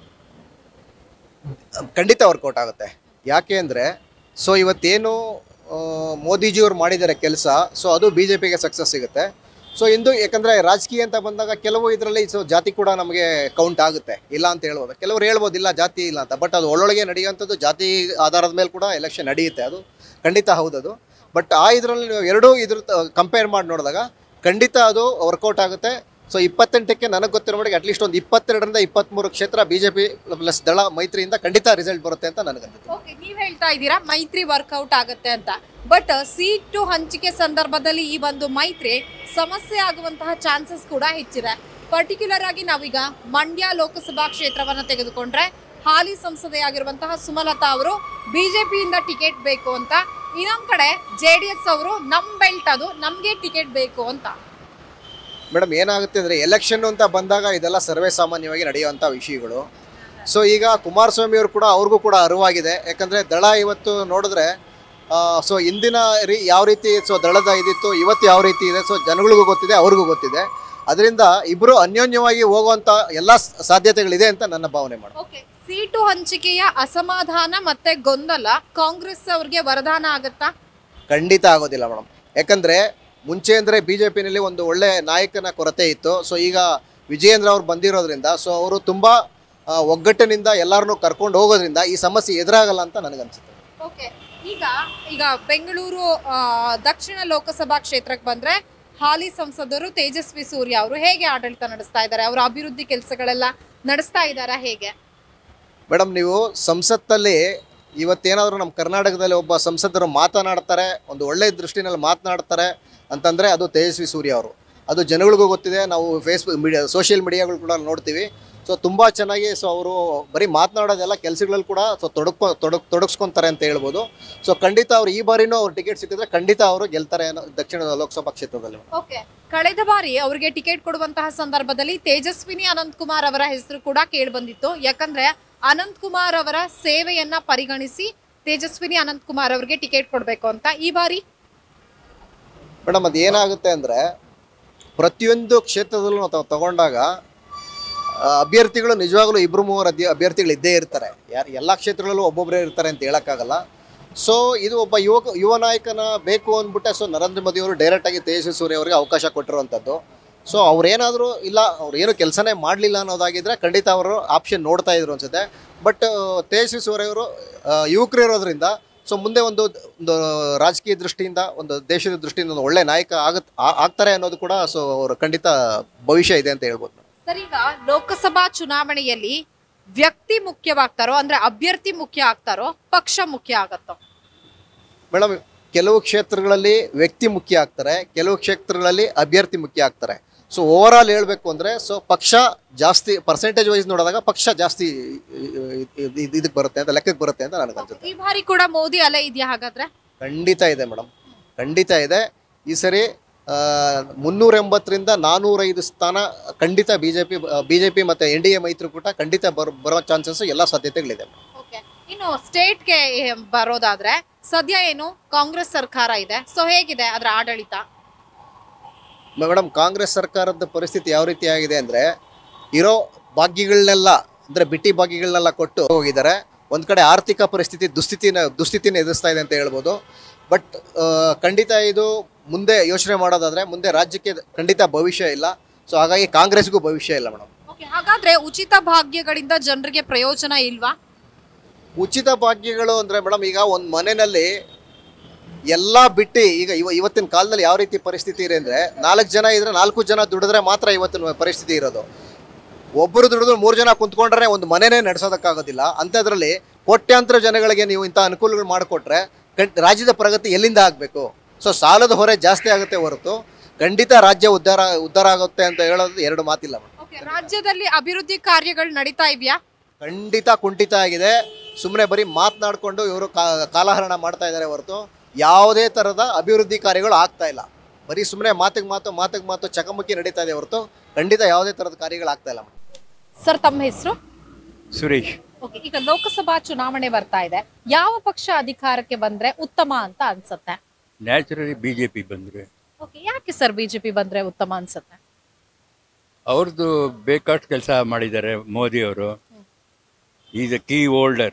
A: ಖಂಡಿತ ವರ್ಕೌಟ್ ಆಗುತ್ತೆ ಯಾಕೆ ಅಂದರೆ ಸೊ ಇವತ್ತೇನು ಆ, ಮೋದಿಜಿಯವ್ರು ಮಾಡಿದ್ದಾರೆ ಕೆಲಸ ಸೊ ಅದು ಬಿ ಜೆ ಪಿಗೆ ಸಕ್ಸಸ್ ಸಿಗುತ್ತೆ ಸೊ ಇಂದು ಯಾಕಂದರೆ ರಾಜಕೀಯ ಅಂತ ಬಂದಾಗ ಕೆಲವು ಇದರಲ್ಲಿ ಸೊ ಜಾತಿ ಕೂಡ ನಮಗೆ ಕೌಂಟ್ ಆಗುತ್ತೆ ಇಲ್ಲ ಅಂತ ಹೇಳ್ಬೋದು ಕೆಲವರು ಹೇಳ್ಬೋದು ಇಲ್ಲ ಜಾತಿ ಇಲ್ಲ ಅಂತ ಬಟ್ ಅದು ಒಳ್ಳೊಳಗೆ ನಡೆಯುವಂಥದ್ದು ಜಾತಿ ಆಧಾರದ ಮೇಲೆ ಕೂಡ ಎಲೆಕ್ಷನ್ ನಡೆಯುತ್ತೆ ಅದು ಖಂಡಿತ ಹೌದದು ಬಟ್ ಆ ಇದರಲ್ಲಿ ನೀವು ಎರಡೂ ಇದ್ರ ಕಂಪೇರ್ ಮಾಡಿ ನೋಡಿದಾಗ ಖಂಡಿತ ಅದು ವರ್ಕೌಟ್ ಆಗುತ್ತೆ ಸೊ ಇಪ್ಪತ್ತೆಂಟಕ್ಕೆ ನನಗೆ ಗೊತ್ತಿರೋ ಮಟ್ಟಿಗೆ ಅಟ್ಲೀಸ್ಟ್ ಒಂದು ಇಪ್ಪತ್ತೆರಡರಿಂದ ಇಪ್ಪತ್ತ್ಮೂರು ಕ್ಷೇತ್ರ ಬಿ ಜೆ ಪಿ ಪ್ಲಸ್ ದಳ ಮೈತ್ರಿಯಿಂದ ಖಂಡಿತ ರಿಸಲ್ಟ್ ಬರುತ್ತೆ ಅಂತ ನನಗನ್ಸುತ್ತೆ
C: ಓಕೆ ನೀವ್ ಹೇಳ್ತಾ ಇದ್ದೀರಾ ಮೈತ್ರಿ ವರ್ಕೌಟ್ ಆಗುತ್ತೆ ಅಂತ ಬಟ್ ಸೀಟು ಹಂಚಿಕೆ ಸಂದರ್ಭದಲ್ಲಿ ಈ ಒಂದು ಮೈತ್ರಿ ಸಮಸ್ಯೆ ಆಗುವಂತಹ ಚಾನ್ಸಸ್ ಕೂಡ ಹೆಚ್ಚಿದೆ ಪರ್ಟಿಕ್ಯುಲರ್ ಆಗಿ ನಾವೀಗ ಮಂಡ್ಯ ಲೋಕಸಭಾ ಕ್ಷೇತ್ರವನ್ನ ತೆಗೆದುಕೊಂಡ್ರೆ ಹಾಲಿ ಸಂಸದೆಯಾಗಿರುವಂತಹ ಸುಮಲತಾ ಅವರು ಬಿಜೆಪಿಯಿಂದ ಟಿಕೆಟ್ ಬೇಕು ಅಂತ ಇನ್ನೊಂದ್ ಕಡೆ ಜೆ ಡಿ ಎಸ್ ಅವರು ನಮ್ ಬೆಲ್ಟ್ ಅದು ನಮ್ಗೆ ಟಿಕೆಟ್ ಬೇಕು ಅಂತ
A: ಮೇಡಮ್ ಏನಾಗುತ್ತೆ ಅಂದರೆ ಎಲೆಕ್ಷನ್ ಅಂತ ಬಂದಾಗ ಇದೆಲ್ಲ ಸರ್ವೇ ಸಾಮಾನ್ಯವಾಗಿ ನಡೆಯುವಂಥ ವಿಷಯಗಳು ಸೊ ಈಗ ಕುಮಾರಸ್ವಾಮಿ ಅವರು ಕೂಡ ಅವ್ರಿಗೂ ಕೂಡ ಅರಿವಾಗಿದೆ ಯಾಕಂದರೆ ದಳ ಇವತ್ತು ನೋಡಿದ್ರೆ ಸೊ ಇಂದಿನ ರೀ ಯಾವ ರೀತಿ ಸೊ ದಳದ ಇದಿತ್ತು ಇವತ್ತು ಯಾವ ರೀತಿ ಇದೆ ಸೊ ಜನಗಳಿಗೂ ಗೊತ್ತಿದೆ ಅವ್ರಿಗೂ ಗೊತ್ತಿದೆ ಅದರಿಂದ ಇಬ್ಬರು ಅನ್ಯೋನ್ಯವಾಗಿ ಹೋಗುವಂಥ ಎಲ್ಲ ಸಾಧ್ಯತೆಗಳಿದೆ ಅಂತ ನನ್ನ ಭಾವನೆ ಮೇಡಮ್
C: ಓಕೆ ಸೀಟು ಹಂಚಿಕೆಯ ಅಸಮಾಧಾನ ಮತ್ತೆ ಗೊಂದಲ ಕಾಂಗ್ರೆಸ್ ಅವ್ರಿಗೆ ವರದಾನ ಆಗತ್ತಾ
A: ಖಂಡಿತ ಆಗೋದಿಲ್ಲ ಮೇಡಮ್ ಯಾಕಂದರೆ ಮುಂಚೆ ಅಂದರೆ ಬಿ ಜೆ ಪಿನಲ್ಲಿ ಒಂದು ಒಳ್ಳೆ ನಾಯಕನ ಕೊರತೆ ಇತ್ತು ಸೊ ಈಗ ವಿಜಯೇಂದ್ರ ಅವ್ರು ಬಂದಿರೋದ್ರಿಂದ ಸೊ ಅವರು ತುಂಬ ಆ, ಒಗ್ಗಟ್ಟಿನಿಂದ ಎಲ್ಲರನ್ನೂ ಕರ್ಕೊಂಡು ಹೋಗೋದ್ರಿಂದ ಈ ಸಮಸ್ಯೆ ಎದುರಾಗಲ್ಲ ಅಂತ ನನಗನ್ಸುತ್ತೆ
C: ಓಕೆ ಈಗ ಈಗ ಬೆಂಗಳೂರು ಆ, ದಕ್ಷಿಣ ಲೋಕಸಭಾ ಕ್ಷೇತ್ರಕ್ಕೆ ಬಂದ್ರೆ ಹಾಲಿ ಸಂಸದರು ತೇಜಸ್ವಿ ಸೂರ್ಯ ಅವರು ಹೇಗೆ ಆಡಳಿತ ನಡೆಸ್ತಾ ಇದ್ದಾರೆ ಅವರ ಅಭಿವೃದ್ಧಿ ಕೆಲಸಗಳೆಲ್ಲ ನಡೆಸ್ತಾ ಇದ್ದಾರಾ ಹೇಗೆ
A: ಮೇಡಮ್ ನೀವು ಸಂಸತ್ತಲ್ಲಿ ಇವತ್ತೇನಾದರೂ ನಮ್ಮ ಕರ್ನಾಟಕದಲ್ಲಿ ಒಬ್ಬ ಸಂಸದರು ಮಾತನಾಡ್ತಾರೆ ಒಂದು ಒಳ್ಳೆ ದೃಷ್ಟಿನಲ್ಲಿ ಮಾತನಾಡ್ತಾರೆ ಅಂತಂದರೆ ಅದು ತೇಜಸ್ವಿ ಸೂರ್ಯ ಅವರು ಅದು ಜನಗಳಿಗೂ ಗೊತ್ತಿದೆ ನಾವು ಫೇಸ್ಬುಕ್ ಮೀಡಿಯಾ ಸೋಷಿಯಲ್ ಮೀಡಿಯಾಗಳು ಕೂಡ ನೋಡ್ತೀವಿ ಸೊ ಸೊ ತುಂಬ ಚೆನ್ನಾಗಿ ಸೊ ಅವರು ಬರೀ ಮಾತನಾಡೋದೆಲ್ಲ ಕೆಲಸಗಳಲ್ಲಿ ಕೂಡ ಸೊ ತೊಡಕೊ ತೊಡಕ್ ತೊಡಗಿಸ್ಕೊಂತಾರೆ ಅಂತ ಹೇಳ್ಬೋದು ಸೊ ಖಂಡಿತ ಅವ್ರು ಈ ಬಾರಿನೂ ಅವ್ರು ಟಿಕೆಟ್ ಸಿಕ್ಕಿದ್ರೆ ಖಂಡಿತ ಅವರು ಗೆಲ್ತಾರೆ ಅನ್ನೋ ದಕ್ಷಿಣ ಲೋಕಸಭಾ ಕ್ಷೇತ್ರದಲ್ಲಿ
C: ಓಕೆ ಕಳೆದ ಬಾರಿ ಅವರಿಗೆ ಟಿಕೆಟ್ ಕೊಡುವಂತಹ ಸಂದರ್ಭದಲ್ಲಿ ತೇಜಸ್ವಿನಿ ಅನಂತ್ ಕುಮಾರ್ ಅವರ ಹೆಸರು ಕೂಡ ಕೇಳಿ ಬಂದಿತ್ತು ಯಾಕಂದ್ರೆ ಅನಂತ್ ಕುಮಾರ್ ಅವರ ಸೇವೆಯನ್ನ ಪರಿಗಣಿಸಿ ತೇಜಸ್ವಿನಿ ಅನಂತ್ ಕುಮಾರ್ ಅವರಿಗೆ ಟಿಕೆಟ್ ಕೊಡಬೇಕು ಅಂತ ಈ ಬಾರಿ
A: ಮೇಡಮ್ ಅದು ಏನಾಗುತ್ತೆ ಅಂದರೆ ಪ್ರತಿಯೊಂದು ಕ್ಷೇತ್ರದಲ್ಲೂ ನಾವು ತಾವು ತಗೊಂಡಾಗ ಆ, ಅಭ್ಯರ್ಥಿಗಳು ನಿಜವಾಗ್ಲೂ ಇಬ್ಬರು ಮೂವರು ಅಧ್ಯ ಅಭ್ಯರ್ಥಿಗಳು ಇದ್ದೇ ಇರ್ತಾರೆ ಯಾರು ಎಲ್ಲ ಕ್ಷೇತ್ರಗಳಲ್ಲೂ ಒಬ್ಬೊಬ್ಬರೇ ಇರ್ತಾರೆ ಅಂತ ಹೇಳೋಕ್ಕಾಗಲ್ಲ ಸೊ ಇದು ಒಬ್ಬ ಯುವಕ ಯುವ ನಾಯಕನ ಬೇಕು ಅಂದ್ಬಿಟ್ಟೆ ಸೊ ನರೇಂದ್ರ ಮೋದಿ ಅವರು ಡೈರೆಕ್ಟಾಗಿ ತೇಜಸ್ವಿ ಸೂರ್ಯ ಅವರಿಗೆ ಅವಕಾಶ ಕೊಟ್ಟಿರುವಂಥದ್ದು ಸೊ ಅವ್ರೇನಾದರೂ ಇಲ್ಲ ಅವ್ರು ಏನು ಕೆಲಸನೇ ಮಾಡಲಿಲ್ಲ ಅನ್ನೋದಾಗಿದ್ದರೆ ಖಂಡಿತ ಅವರು ಆಪ್ಷನ್ ನೋಡ್ತಾ ಇದ್ರು ಅನ್ಸುತ್ತೆ ಬಟ್ ತೇಜಸ್ವಿ ಸೂರ್ಯ ಅವರು ಯುವಕರು ಇರೋದ್ರಿಂದ ಸೊ ಮುಂದೆ ಒಂದು ಒಂದು ರಾಜಕೀಯ ದೃಷ್ಟಿಯಿಂದ ಒಂದು ದೇಶದ ದೃಷ್ಟಿಯಿಂದ ಒಂದು ಒಳ್ಳೆ ನಾಯಕ ಆಗತ್ ಆ- ಆಗ್ತಾರೆ ಅನ್ನೋದು ಕೂಡ ಸೊ ಅವರು ಖಂಡಿತ ಭವಿಷ್ಯ ಇದೆ ಅಂತ ಹೇಳ್ಬೋದು
C: ಸರ್ ಈಗ ಲೋಕಸಭಾ ಚುನಾವಣೆಯಲ್ಲಿ ವ್ಯಕ್ತಿ ಮುಖ್ಯವಾಗ್ತಾರೋ ಅಂದ್ರೆ ಅಭ್ಯರ್ಥಿ ಮುಖ್ಯ ಆಗ್ತಾರೋ ಪಕ್ಷ ಮುಖ್ಯ ಆಗತ್ತೋ
A: ಮೇಡಮ್ ಕೆಲವು ಕ್ಷೇತ್ರಗಳಲ್ಲಿ ವ್ಯಕ್ತಿ ಮುಖ್ಯ ಆಗ್ತಾರೆ ಕೆಲವು ಕ್ಷೇತ್ರಗಳಲ್ಲಿ ಅಭ್ಯರ್ಥಿ ಮುಖ್ಯ ಆಗ್ತಾರೆ ಸೊ ಓವರ್ ಆಲ್ ಹೇಳಬೇಕು ಅಂದರೆ ಸೊ ಪಕ್ಷ ಜಾಸ್ತಿ ಪರ್ಸೆಂಟೇಜ್ ವೈಸ್ ನೋಡಿದಾಗ ಪಕ್ಷ ಜಾಸ್ತಿ ಇದಕ್ಕೆ ಬರುತ್ತೆ ಅಂತ ಲೆಕ್ಕಕ್ಕೆ ಬರುತ್ತೆ ಅಂತ ನನಗೆ ಅನ್ಸುತ್ತೆ
C: ಈ ಬಾರಿ ಕೂಡ ಮೋದಿ ಅಲೆ ಇದೆಯಾ ಹಾಗಾದ್ರೆ
A: ಖಂಡಿತ ಇದೆ ಮೇಡಮ್ ಖಂಡಿತ ಇದೆ ಈ ಸರಿ ಮುನ್ನೂರ ಎಂಬತ್ತರಿಂದ ನಾನ್ನೂರೈದು ಸ್ಥಾನ ಖಂಡಿತ B J P B J P ಮತ್ತು ಎನ್ ಡಿ ಎ ಮೈತ್ರಿಕೂಟ ಖಂಡಿತ ಬರೋ ಬರೋ ಚಾನ್ಸಸ್ ಎಲ್ಲ ಸಾಧ್ಯತೆಗಳಿದೆ
C: ಓಕೆ ಇನ್ನು ಸ್ಟೇಟ್ಗೆ ಬರೋದಾದ್ರೆ ಸದ್ಯ ಏನು ಕಾಂಗ್ರೆಸ್ ಸರ್ಕಾರ ಇದೆ ಸೊ ಹೇಗಿದೆ ಅದರ ಆಡಳಿತ
A: ಮೇಡಮ್ ಕಾಂಗ್ರೆಸ್ ಸರ್ಕಾರದ ಪರಿಸ್ಥಿತಿ ಯಾವ ರೀತಿ ಆಗಿದೆ ಅಂದರೆ ಇರೋ ಭಾಗ್ಯಗಳನ್ನೆಲ್ಲ ಅಂದರೆ ಬಿಟ್ಟಿ ಭಾಗ್ಯಗಳನ್ನೆಲ್ಲ ಕೊಟ್ಟು ಹೋಗಿದ್ದಾರೆ ಒಂದು ಕಡೆ ಆರ್ಥಿಕ ಪರಿಸ್ಥಿತಿ ದುಸ್ಥಿತಿನ ದುಸ್ಥಿತಿನ ಎದುರಿಸ್ತಾ ಇದೆ ಅಂತ ಹೇಳ್ಬೋದು ಬಟ್ ಖಂಡಿತ ಇದು ಮುಂದೆ ಯೋಚನೆ ಮಾಡೋದಾದರೆ ಮುಂದೆ ರಾಜ್ಯಕ್ಕೆ ಖಂಡಿತ ಭವಿಷ್ಯ ಇಲ್ಲ ಸೊ ಹಾಗಾಗಿ ಕಾಂಗ್ರೆಸ್ಗೂ ಭವಿಷ್ಯ ಇಲ್ಲ ಮೇಡಮ್
C: ಓಕೆ ಹಾಗಾದ್ರೆ ಉಚಿತ ಭಾಗ್ಯಗಳಿಂದ ಜನರಿಗೆ ಪ್ರಯೋಜನ ಇಲ್ವಾ
A: ಉಚಿತ ಭಾಗ್ಯಗಳು ಅಂದರೆ ಮೇಡಮ್ ಈಗ ಒಂದು ಮನೆಯಲ್ಲಿ ಎಲ್ಲ ಬಿಟ್ಟು ಈಗ ಇವ ಇವತ್ತಿನ ಕಾಲದಲ್ಲಿ ಯಾವ ರೀತಿ ಪರಿಸ್ಥಿತಿ ಇದೆ ಅಂದರೆ ನಾಲ್ಕು ಜನ ಇದ್ರೆ ನಾಲ್ಕು ಜನ ದುಡಿದ್ರೆ ಮಾತ್ರ ಇವತ್ತಿನ ಪರಿಸ್ಥಿತಿ ಇರೋದು ಒಬ್ಬರು ದುಡಿದ್ರು ಮೂರು ಜನ ಕುಂತ್ಕೊಂಡ್ರೆ ಒಂದು ಮನೆನೇ ನಡೆಸೋದಕ್ಕಾಗೋದಿಲ್ಲ ಅಂಥದ್ರಲ್ಲಿ ಕೋಟ್ಯಾಂತರ ಜನಗಳಿಗೆ ನೀವು ಇಂಥ ಅನುಕೂಲಗಳು ಮಾಡಿಕೊಟ್ರೆ ಕಂ- ರಾಜ್ಯದ ಪ್ರಗತಿ ಎಲ್ಲಿಂದ ಆಗಬೇಕು ಸೊ ಸಾಲದ ಹೊರೆ ಜಾಸ್ತಿ ಆಗುತ್ತೆ ಹೊರತು ಖಂಡಿತ ರಾಜ್ಯ ಉದ್ಧಾರ ಉದ್ಧಾರ ಆಗುತ್ತೆ ಅಂತ ಹೇಳೋದು ಎರಡು ಮಾತಿಲ್ಲ ಮೇಡಮ್
C: ಓಕೆ ರಾಜ್ಯದಲ್ಲಿ ಅಭಿವೃದ್ಧಿ ಕಾರ್ಯಗಳು ನಡೀತಾ ಇದೆಯಾ
A: ಖಂಡಿತ ಕುಂಠಿತ ಆಗಿದೆ ಸುಮ್ಮನೆ ಬರೀ ಮಾತನಾಡಿಕೊಂಡು ಇವರು ಕಾಲಹರಣ ಮಾಡ್ತಾ ಇದ್ದಾರೆ ಹೊರತು ಯಾವುದೇ ಥರದ ಅಭಿವೃದ್ಧಿ ಕಾರ್ಯಗಳು ಆಗ್ತಾ ಇಲ್ಲ ಬರೀ ಸುಮ್ಮನೆ ಮಾತಿಗೆ ಮಾತು ಮಾತಿಗೆ ಮಾತು ಚಕಮಕಿ ನಡೀತಾ ಇದೆ ಹೊರತು ಖಂಡಿತ ಯಾವುದೇ ಥರದ ಕಾರ್ಯಗಳು ಆಗ್ತಾ ಇಲ್ಲ
C: ಸರ್ ತಮ್ಮ ಹೆಸರು
D: ಸುರೇಶ್
C: ಓಕೆ ಈಗ ಲೋಕಸಭಾ ಚುನಾವಣೆ ಬರ್ತಾ ಇದೆ ಯಾವ ಪಕ್ಷ ಅಧಿಕಾರಕ್ಕೆ ಬಂದ್ರೆ ಉತ್ತಮ ಅಂತ ಅನ್ಸುತ್ತೆ
D: ನ್ಯಾಚುರಲಿ ಬಿ ಜೆ ಪಿ ಬಂದರೆ
C: ಓಕೆ ಯಾಕೆ ಸರ್ ಬಿಜೆಪಿ ಬಂದ್ರೆ ಉತ್ತಮ ಅನ್ಸುತ್ತೆ
D: ಅವ್ರದ್ದು ಬೇಕಾಷ್ಟು ಕೆಲಸ ಮಾಡಿದ್ದಾರೆ ಮೋದಿ ಅವರು ಈಸ್ ಎ ಕೀ ಹೋಲ್ಡರ್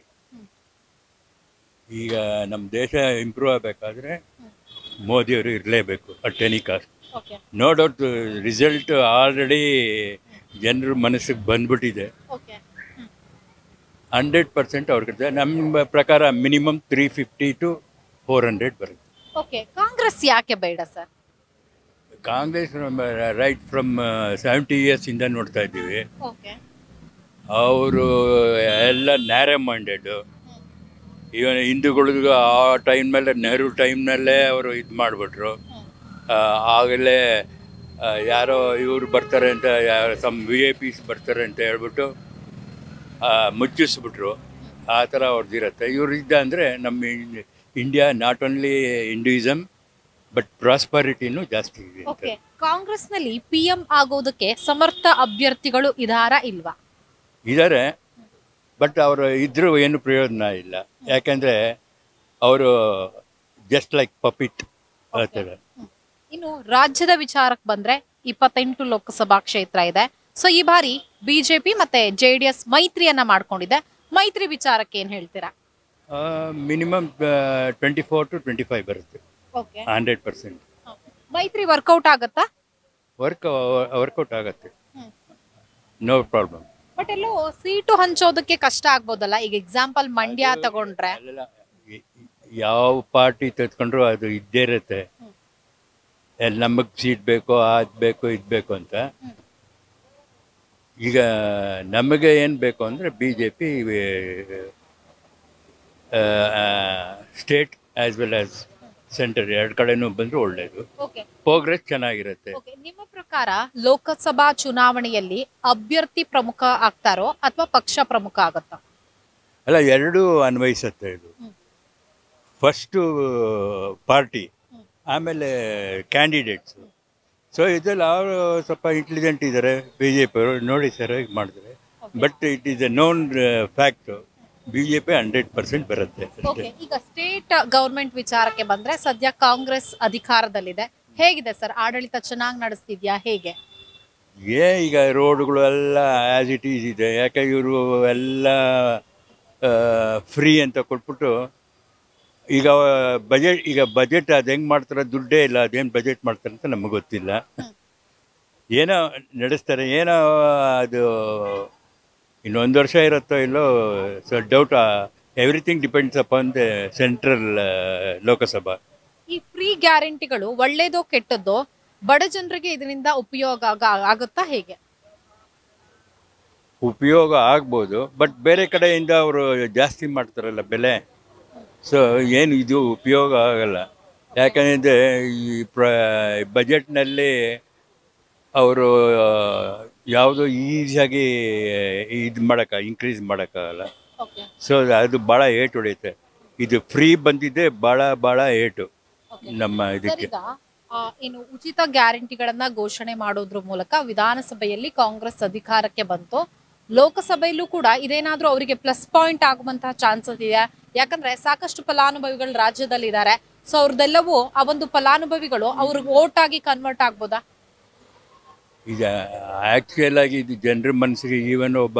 D: ಈಗ ನಮ್ಮ ದೇಶ ಇಂಪ್ರೂವ್ ಆಗಬೇಕಾದ್ರೆ ಮೋದಿಯವರು ಇರಲೇಬೇಕು at any cost
C: okay
D: no doubt result already ಜನರ ಮನಸ್ಸಿಗೆ ಬಂದ್ಬಿಟ್ಟಿದೆ
C: ಓಕೆ
D: ಹಂಡ್ರೆಡ್ ಪರ್ಸೆಂಟ್ ಅವ್ರಿಗೆ ನಮ್ಮ ಪ್ರಕಾರ minimum three fifty to four hundred ಬರುತ್ತೆ
C: ಓಕೆ ಕಾಂಗ್ರೆಸ್ ಯಾಕೆ ಬೇಡ sir
D: Congress right from seventy ಇಯರ್ಸಿಂದ ನೋಡ್ತಾ ಇದ್ದೀವಿ
C: ಓಕೆ
D: ಅವರು ಎಲ್ಲ ನ್ಯಾರೆ ಮೈಂಡೆಡ್ ಇವನ್ ಹಿಂದೂಗಳಿಗೂ ಆ ಟೈಮ್ನಲ್ಲೇ ನೆಹರು ಟೈಮ್ನಲ್ಲೇ ಅವರು ಇದು ಮಾಡಿಬಿಟ್ರು ಆಗಲೇ ಆ, ಯಾರೋ ಇವರು ಬರ್ತಾರೆ ಅಂತ ಯಾರೋ ಸಮ್ ವಿ ಐ ಪಿಸ್ ಬರ್ತಾರೆ ಅಂತ ಹೇಳ್ಬಿಟ್ಟು ಆ, ಮುಚ್ಚಿಸ್ಬಿಟ್ರು ಆ ಥರ ಅವ್ರದ್ದಿರತ್ತೆ ಇವ್ರಿದ್ದ ಅಂದರೆ ನಮ್ಮ India not only Hinduism but ಪ್ರಾಸ್ಪರಿಟಿನೂ ಜಾಸ್ತಿ ಇದೆ ಅಂತ.
C: ಓಕೆ ಕಾಂಗ್ರೆಸ್ನಲ್ಲಿ ಪಿ ಎಂ ಆಗೋದಕ್ಕೆ ಸಮರ್ಥ ಅಭ್ಯರ್ಥಿಗಳು ಇದಾರ ಇಲ್ವಾ
D: ಇದ್ದಾರೆ ಬಟ್ ಅವರು ಇದ್ರೂ ಏನು ಪ್ರಯೋಜನ ಇಲ್ಲ ಯಾಕೆಂದರೆ ಅವರು ಜಸ್ಟ್ ಲೈಕ್ ಪಪಿಟ್ ಆ ಥರ
C: ಇನ್ನು ರಾಜ್ಯದ ವಿಚಾರಕ್ಕೆ ಬಂದ್ರೆ ಇಪ್ಪತ್ತೆಂಟು ಲೋಕಸಭಾ ಕ್ಷೇತ್ರ ಇದೆ ಸೊ ಈ ಬಾರಿ ಬಿಜೆಪಿ ಮತ್ತೆ ಜೆ ಡಿ ಎಸ್ ಮೈತ್ರಿಯನ್ನ ಮಾಡ್ಕೊಂಡಿದೆ ಮೈತ್ರಿ ವಿಚಾರಕ್ಕೆ ಏನ್ ಹೇಳ್ತೀರಾ
D: minimum twenty four to twenty five ಬರುತ್ತೆ
C: ಓಕೆ
D: ಹಂಡ್ರೆಡ್ ಪರ್ಸೆಂಟ್
C: ಮೈತ್ರಿ ವರ್ಕೌಟ್ ಆಗತ್ತಾ
D: ವರ್ಕ್ ವರ್ಕೌಟ್ ಆಗುತ್ತೆ ನೋ ಪ್ರಾಬ್ಲಮ್
C: ಬಟ್ ಎಲ್ಲೋ ಸೀಟು ಹಂಚೋದಕ್ಕೆ ಕಷ್ಟ ಆಗ್ಬೋದಲ್ಲ ಈಗ ಎಕ್ಸಾಂಪಲ್ ಮಂಡ್ಯ ತಗೊಂಡ್ರೆ
D: ಅಲ್ಲೆಲ್ಲ ಯ- ಯಾವ ಪಾರ್ಟಿ ತೆಗೆದುಕೊಂಡ್ರು ಅದು ಇದ್ದೇ ಇರುತ್ತೆ ಎಲ್ಲಿ ನಮಗೆ ಸೀಟ್ ಬೇಕು ಅದು ಬೇಕು ಇದು ಬೇಕು ಅಂತ ಈಗ ನಮಗೆ ಏನು ಬೇಕು ಅಂದರೆ B J P state as well as centre ಎರಡು ಕಡೆನೂ ಬಂದರೆ ಒಳ್ಳೆಯದು
C: ಓಕೆ
D: ಪ್ರೋಗ್ರೆಸ್ ಚೆನ್ನಾಗಿರುತ್ತೆ
C: ಓಕೆ ನಿಮ್ಮ ಪ್ರಕಾರ ಲೋಕಸಭಾ ಚುನಾವಣೆಯಲ್ಲಿ ಅಭ್ಯರ್ಥಿ ಪ್ರಮುಖ ಆಗ್ತಾರೋ ಅಥವಾ ಪಕ್ಷ ಪ್ರಮುಖ ಆಗುತ್ತಾ
D: ಅಲ್ಲ ಎರಡೂ ಅನ್ವಯಿಸುತ್ತೆ ಇದು ಫಸ್ಟು ಪಾರ್ಟಿ ಆಮೇಲೆ ಕ್ಯಾಂಡಿಡೇಟ್ಸು ಸೊ ಇದರಲ್ಲಿ ಅವರು ಸ್ವಲ್ಪ ಇಂಟೆಲಿಜೆಂಟ್ ಇದ್ದಾರೆ ಬಿ ಜೆ ಪಿಯವರು ನೋಡಿ ಸರ್ ಹೇಗೆ ಮಾಡಿದ್ರೆ but it is a known fact B J P hundred percent ಬರುತ್ತೆ ಅಷ್ಟೇ
C: ಓಕೆ ಈಗ ಸ್ಟೇಟ್ ಗವರ್ಮೆಂಟ್ ವಿಚಾರಕ್ಕೆ ಬಂದ್ರೆ ಸದ್ಯ ಕಾಂಗ್ರೆಸ್ ಅಧಿಕಾರದಲ್ಲಿದೆ ಹೇಗಿದೆ ಸರ್ ಆಡಳಿತ ಚೆನ್ನಾಗಿ ನಡೆಸ್ತಿದ್ಯಾ ಹೇಗೆ
D: ಏ ಈಗ ರೋಡ್ಗಳು ಎಲ್ಲ ಆ್ಯಸ್ ಇಟ್ ಈಸ್ ಇದೆ ಯಾಕೆ ಇವರು ಎಲ್ಲ ಫ್ರೀ ಅಂತ ಕೊಟ್ಬಿಟ್ಟು ಈಗ ಬಜೆಟ್ ಈಗ ಬಜೆಟ್ ಅದು ಹೆಂಗೆ ಮಾಡ್ತಾರೆ ದುಡ್ಡೇ ಇಲ್ಲ ಅದೇನು ಬಜೆಟ್ ಮಾಡ್ತಾರೆ ಅಂತ ನಮಗೆ ಗೊತ್ತಿಲ್ಲ ಏನೋ ನಡೆಸ್ತಾರೆ ಏನೋ ಅದು ಇನ್ನೊಂದು ವರ್ಷ ಇರುತ್ತೋ ಇಲ್ಲೋ so doubt everything depends upon the central Lok Sabha
C: ಈ ಫ್ರೀ ಗ್ಯಾರಂಟಿಗಳು ಒಳ್ಳೇದೋ ಕೆಟ್ಟದ್ದೋ ಬಡ ಜನರಿಗೆ ಇದರಿಂದ ಉಪಯೋಗ ಆಗ- ಆಗುತ್ತಾ ಹೇಗೆ
D: ಉಪಯೋಗ ಆಗ್ಬೋದು ಬಟ್ ಬೇರೆ ಕಡೆಯಿಂದ ಅವರು ಜಾಸ್ತಿ ಮಾಡ್ತಾರಲ್ಲ ಬೆಲೆ ಸೊ ಏನು ಇದು ಉಪಯೋಗ ಆಗಲ್ಲ ಯಾಕಂದರೆ ಈ ಪ್ರ ಬಜೆಟ್ನಲ್ಲಿ ಅವರು ಯಾವುದು ಈಸಿಯಾಗಿ ಇದು ಮಾಡೋಕ್ಕ ಇನ್ಕ್ರೀಸ್ ಮಾಡೋಕ್ಕಾಗಲ್ಲ
C: ಓಕೆ
D: ಸೊ ಅದು ಭಾಳ ಏಟು ಹೊಡೆಯುತ್ತೆ ಇದು ಫ್ರೀ ಬಂದಿದ್ದೆ ಭಾಳ ಭಾಳ ಏಟು ನಮ್ಮ
C: ಸರ್
D: ಇದಕ್ಕೆ
C: ಈಗ ಆ, ಏನು ಉಚಿತ ಗ್ಯಾರಂಟಿಗಳನ್ನ ಘೋಷಣೆ ಮಾಡೋದ್ರ ಮೂಲಕ ವಿಧಾನಸಭೆಯಲ್ಲಿ ಕಾಂಗ್ರೆಸ್ ಅಧಿಕಾರಕ್ಕೆ ಬಂತು ಲೋಕಸಭೆಯಲ್ಲೂ ಕೂಡ ಇದೇನಾದ್ರೂ ಅವರಿಗೆ ಪ್ಲಸ್ ಪಾಯಿಂಟ್ ಆಗುವಂತಹ ಚಾನ್ಸಸ್ ಇದೆ ಯಾಕಂದ್ರೆ ಸಾಕಷ್ಟು ಫಲಾನುಭವಿಗಳು ರಾಜ್ಯದಲ್ಲಿ ಇದ್ದಾರೆ ಸೊ ಅವ್ರದ್ದೆಲ್ಲವೂ ಆ ಒಂದು ಫಲಾನುಭವಿಗಳು ಅವ್ರಿಗೆ ಓಟ್ ಆಗಿ ಕನ್ವರ್ಟ್ ಆಗ್ಬೋದಾ
D: ಈಗ ಆ್ಯಕ್ಚುಯಲ್ ಆಗಿ ಇದು ಜನರ ಮನಸ್ಸಿಗೆ ಈವನ್ ಒಬ್ಬ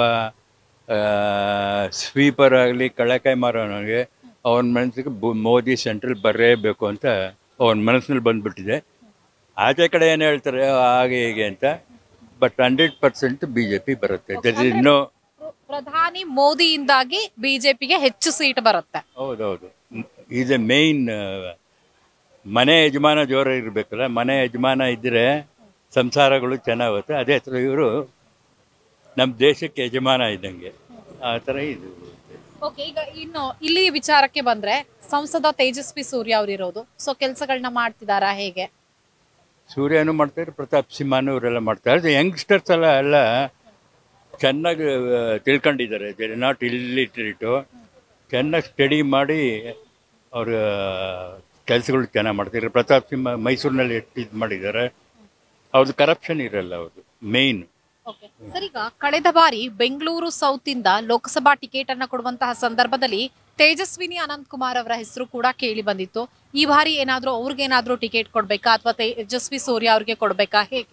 D: ಸ್ವೀಪರ್ ಆಗಲಿ ಕಳಕಾಯಿ ಮಾರೋನಿಗೆ ಅವನ ಮನಸ್ಸಿಗೆ ಬು- ಮೋದಿ ಸೆಂಟ್ರಲ್ ಬರಲೇಬೇಕು ಅಂತ ಅವನ ಮನಸ್ಸಿನಲ್ಲಿ ಬಂದ್ಬಿಟ್ಟಿದೆ ಆಚೆ ಕಡೆ ಏನು ಹೇಳ್ತಾರೆ ಹಾಗೆ ಹೀಗೆ ಅಂತ but hundred percent B J P ಬರುತ್ತೆ ದಟ್ ಇಸ್ ನೋ
C: ಪ್ರಧಾನಿ ಮೋದಿಯಿಂದಾಗಿ ಬಿಜೆಪಿಗೆ ಹೆಚ್ಚು ಸೀಟ್ ಬರುತ್ತೆ
D: ಹೌದೌದು ಈಸ್ ಎ ಮೇಯ್ನ್ ಮನೆ ಯಜಮಾನ ಜೋರ ಇರಬೇಕಲ್ಲ ಮನೆ ಯಜಮಾನ ಇದ್ದರೆ ಸಂಸಾರಗಳು ಚೆನ್ನಾಗುತ್ತೆ ಅದೇ ಥರ ಇವರು ನಮ್ಮ ದೇಶಕ್ಕೆ ಯಜಮಾನ ಇದ್ದಂಗೆ ಆ ಥರ ಇದು
C: ಓಕೆ ಈಗ ಇನ್ನು ಇಲ್ಲಿ ವಿಚಾರಕ್ಕೆ ಬಂದ್ರೆ ಸಂಸದ ತೇಜಸ್ವಿ ಸೂರ್ಯ ಅವ್ರು ಇರೋದು ಸೊ ಕೆಲಸಗಳನ್ನ ಮಾಡ್ತಿದಾರಾ ಹೇಗೆ
D: ಸೂರ್ಯನು ಮಾಡ್ತಾರೆ ಪ್ರತಾಪ್ ಸಿಂಹನು ಇವರೆಲ್ಲ ಮಾಡ್ತಾರೆ ಅದು ಯಂಗ್ಸ್ಟರ್ಸ್ ಎಲ್ಲ ಎಲ್ಲ ಚೆನ್ನಾಗಿ ಆ, ತಿಳ್ಕೊಂಡಿದ್ದಾರೆ ದೇ ನಾಟ್ ಇಲ್ಲಿಟ್ರೇಟು ಚೆನ್ನಾಗಿ ಸ್ಟಡಿ ಮಾಡಿ ಅವ್ರ ಕೆಲಸಗಳು ಚೆನ್ನಾಗಿ ಮಾಡ್ತಾರೆ ಪ್ರತಾಪ್ ಸಿಂಹ ಮೈಸೂರಿನಲ್ಲಿ ಎಷ್ಟು ಇದು ಮಾಡಿದ್ದಾರೆ ಅವ್ರದ್ದು ಕರಪ್ಷನ್ ಇರಲ್ಲ ಅವ್ರದ್ದು ಮೇಯ್ನ್
C: ಓಕೆ ಸರ್ ಈಗ ಕಳೆದ ಬಾರಿ ಬೆಂಗಳೂರು ಸೌತ್ ಇಂದ ಲೋಕಸಭಾ ಟಿಕೆಟ್ ಅನ್ನ ಕೊಡುವಂತಹ ಸಂದರ್ಭದಲ್ಲಿ ತೇಜಸ್ವಿನಿ ಅನಂತ್ ಕುಮಾರ್ ಅವರ ಹೆಸರು ಕೂಡ ಕೇಳಿ ಬಂದಿತ್ತು ಈ ಬಾರಿ ಏನಾದ್ರೂ ಅವ್ರಿಗೇನಾದ್ರೂ ಟಿಕೆಟ್ ಕೊಡ್ಬೇಕಾ ಅಥವಾ ತೇಜಸ್ವಿ ಸೂರ್ಯ ಅವ್ರಿಗೆ ಕೊಡ್ಬೇಕಾ ಹೇಗೆ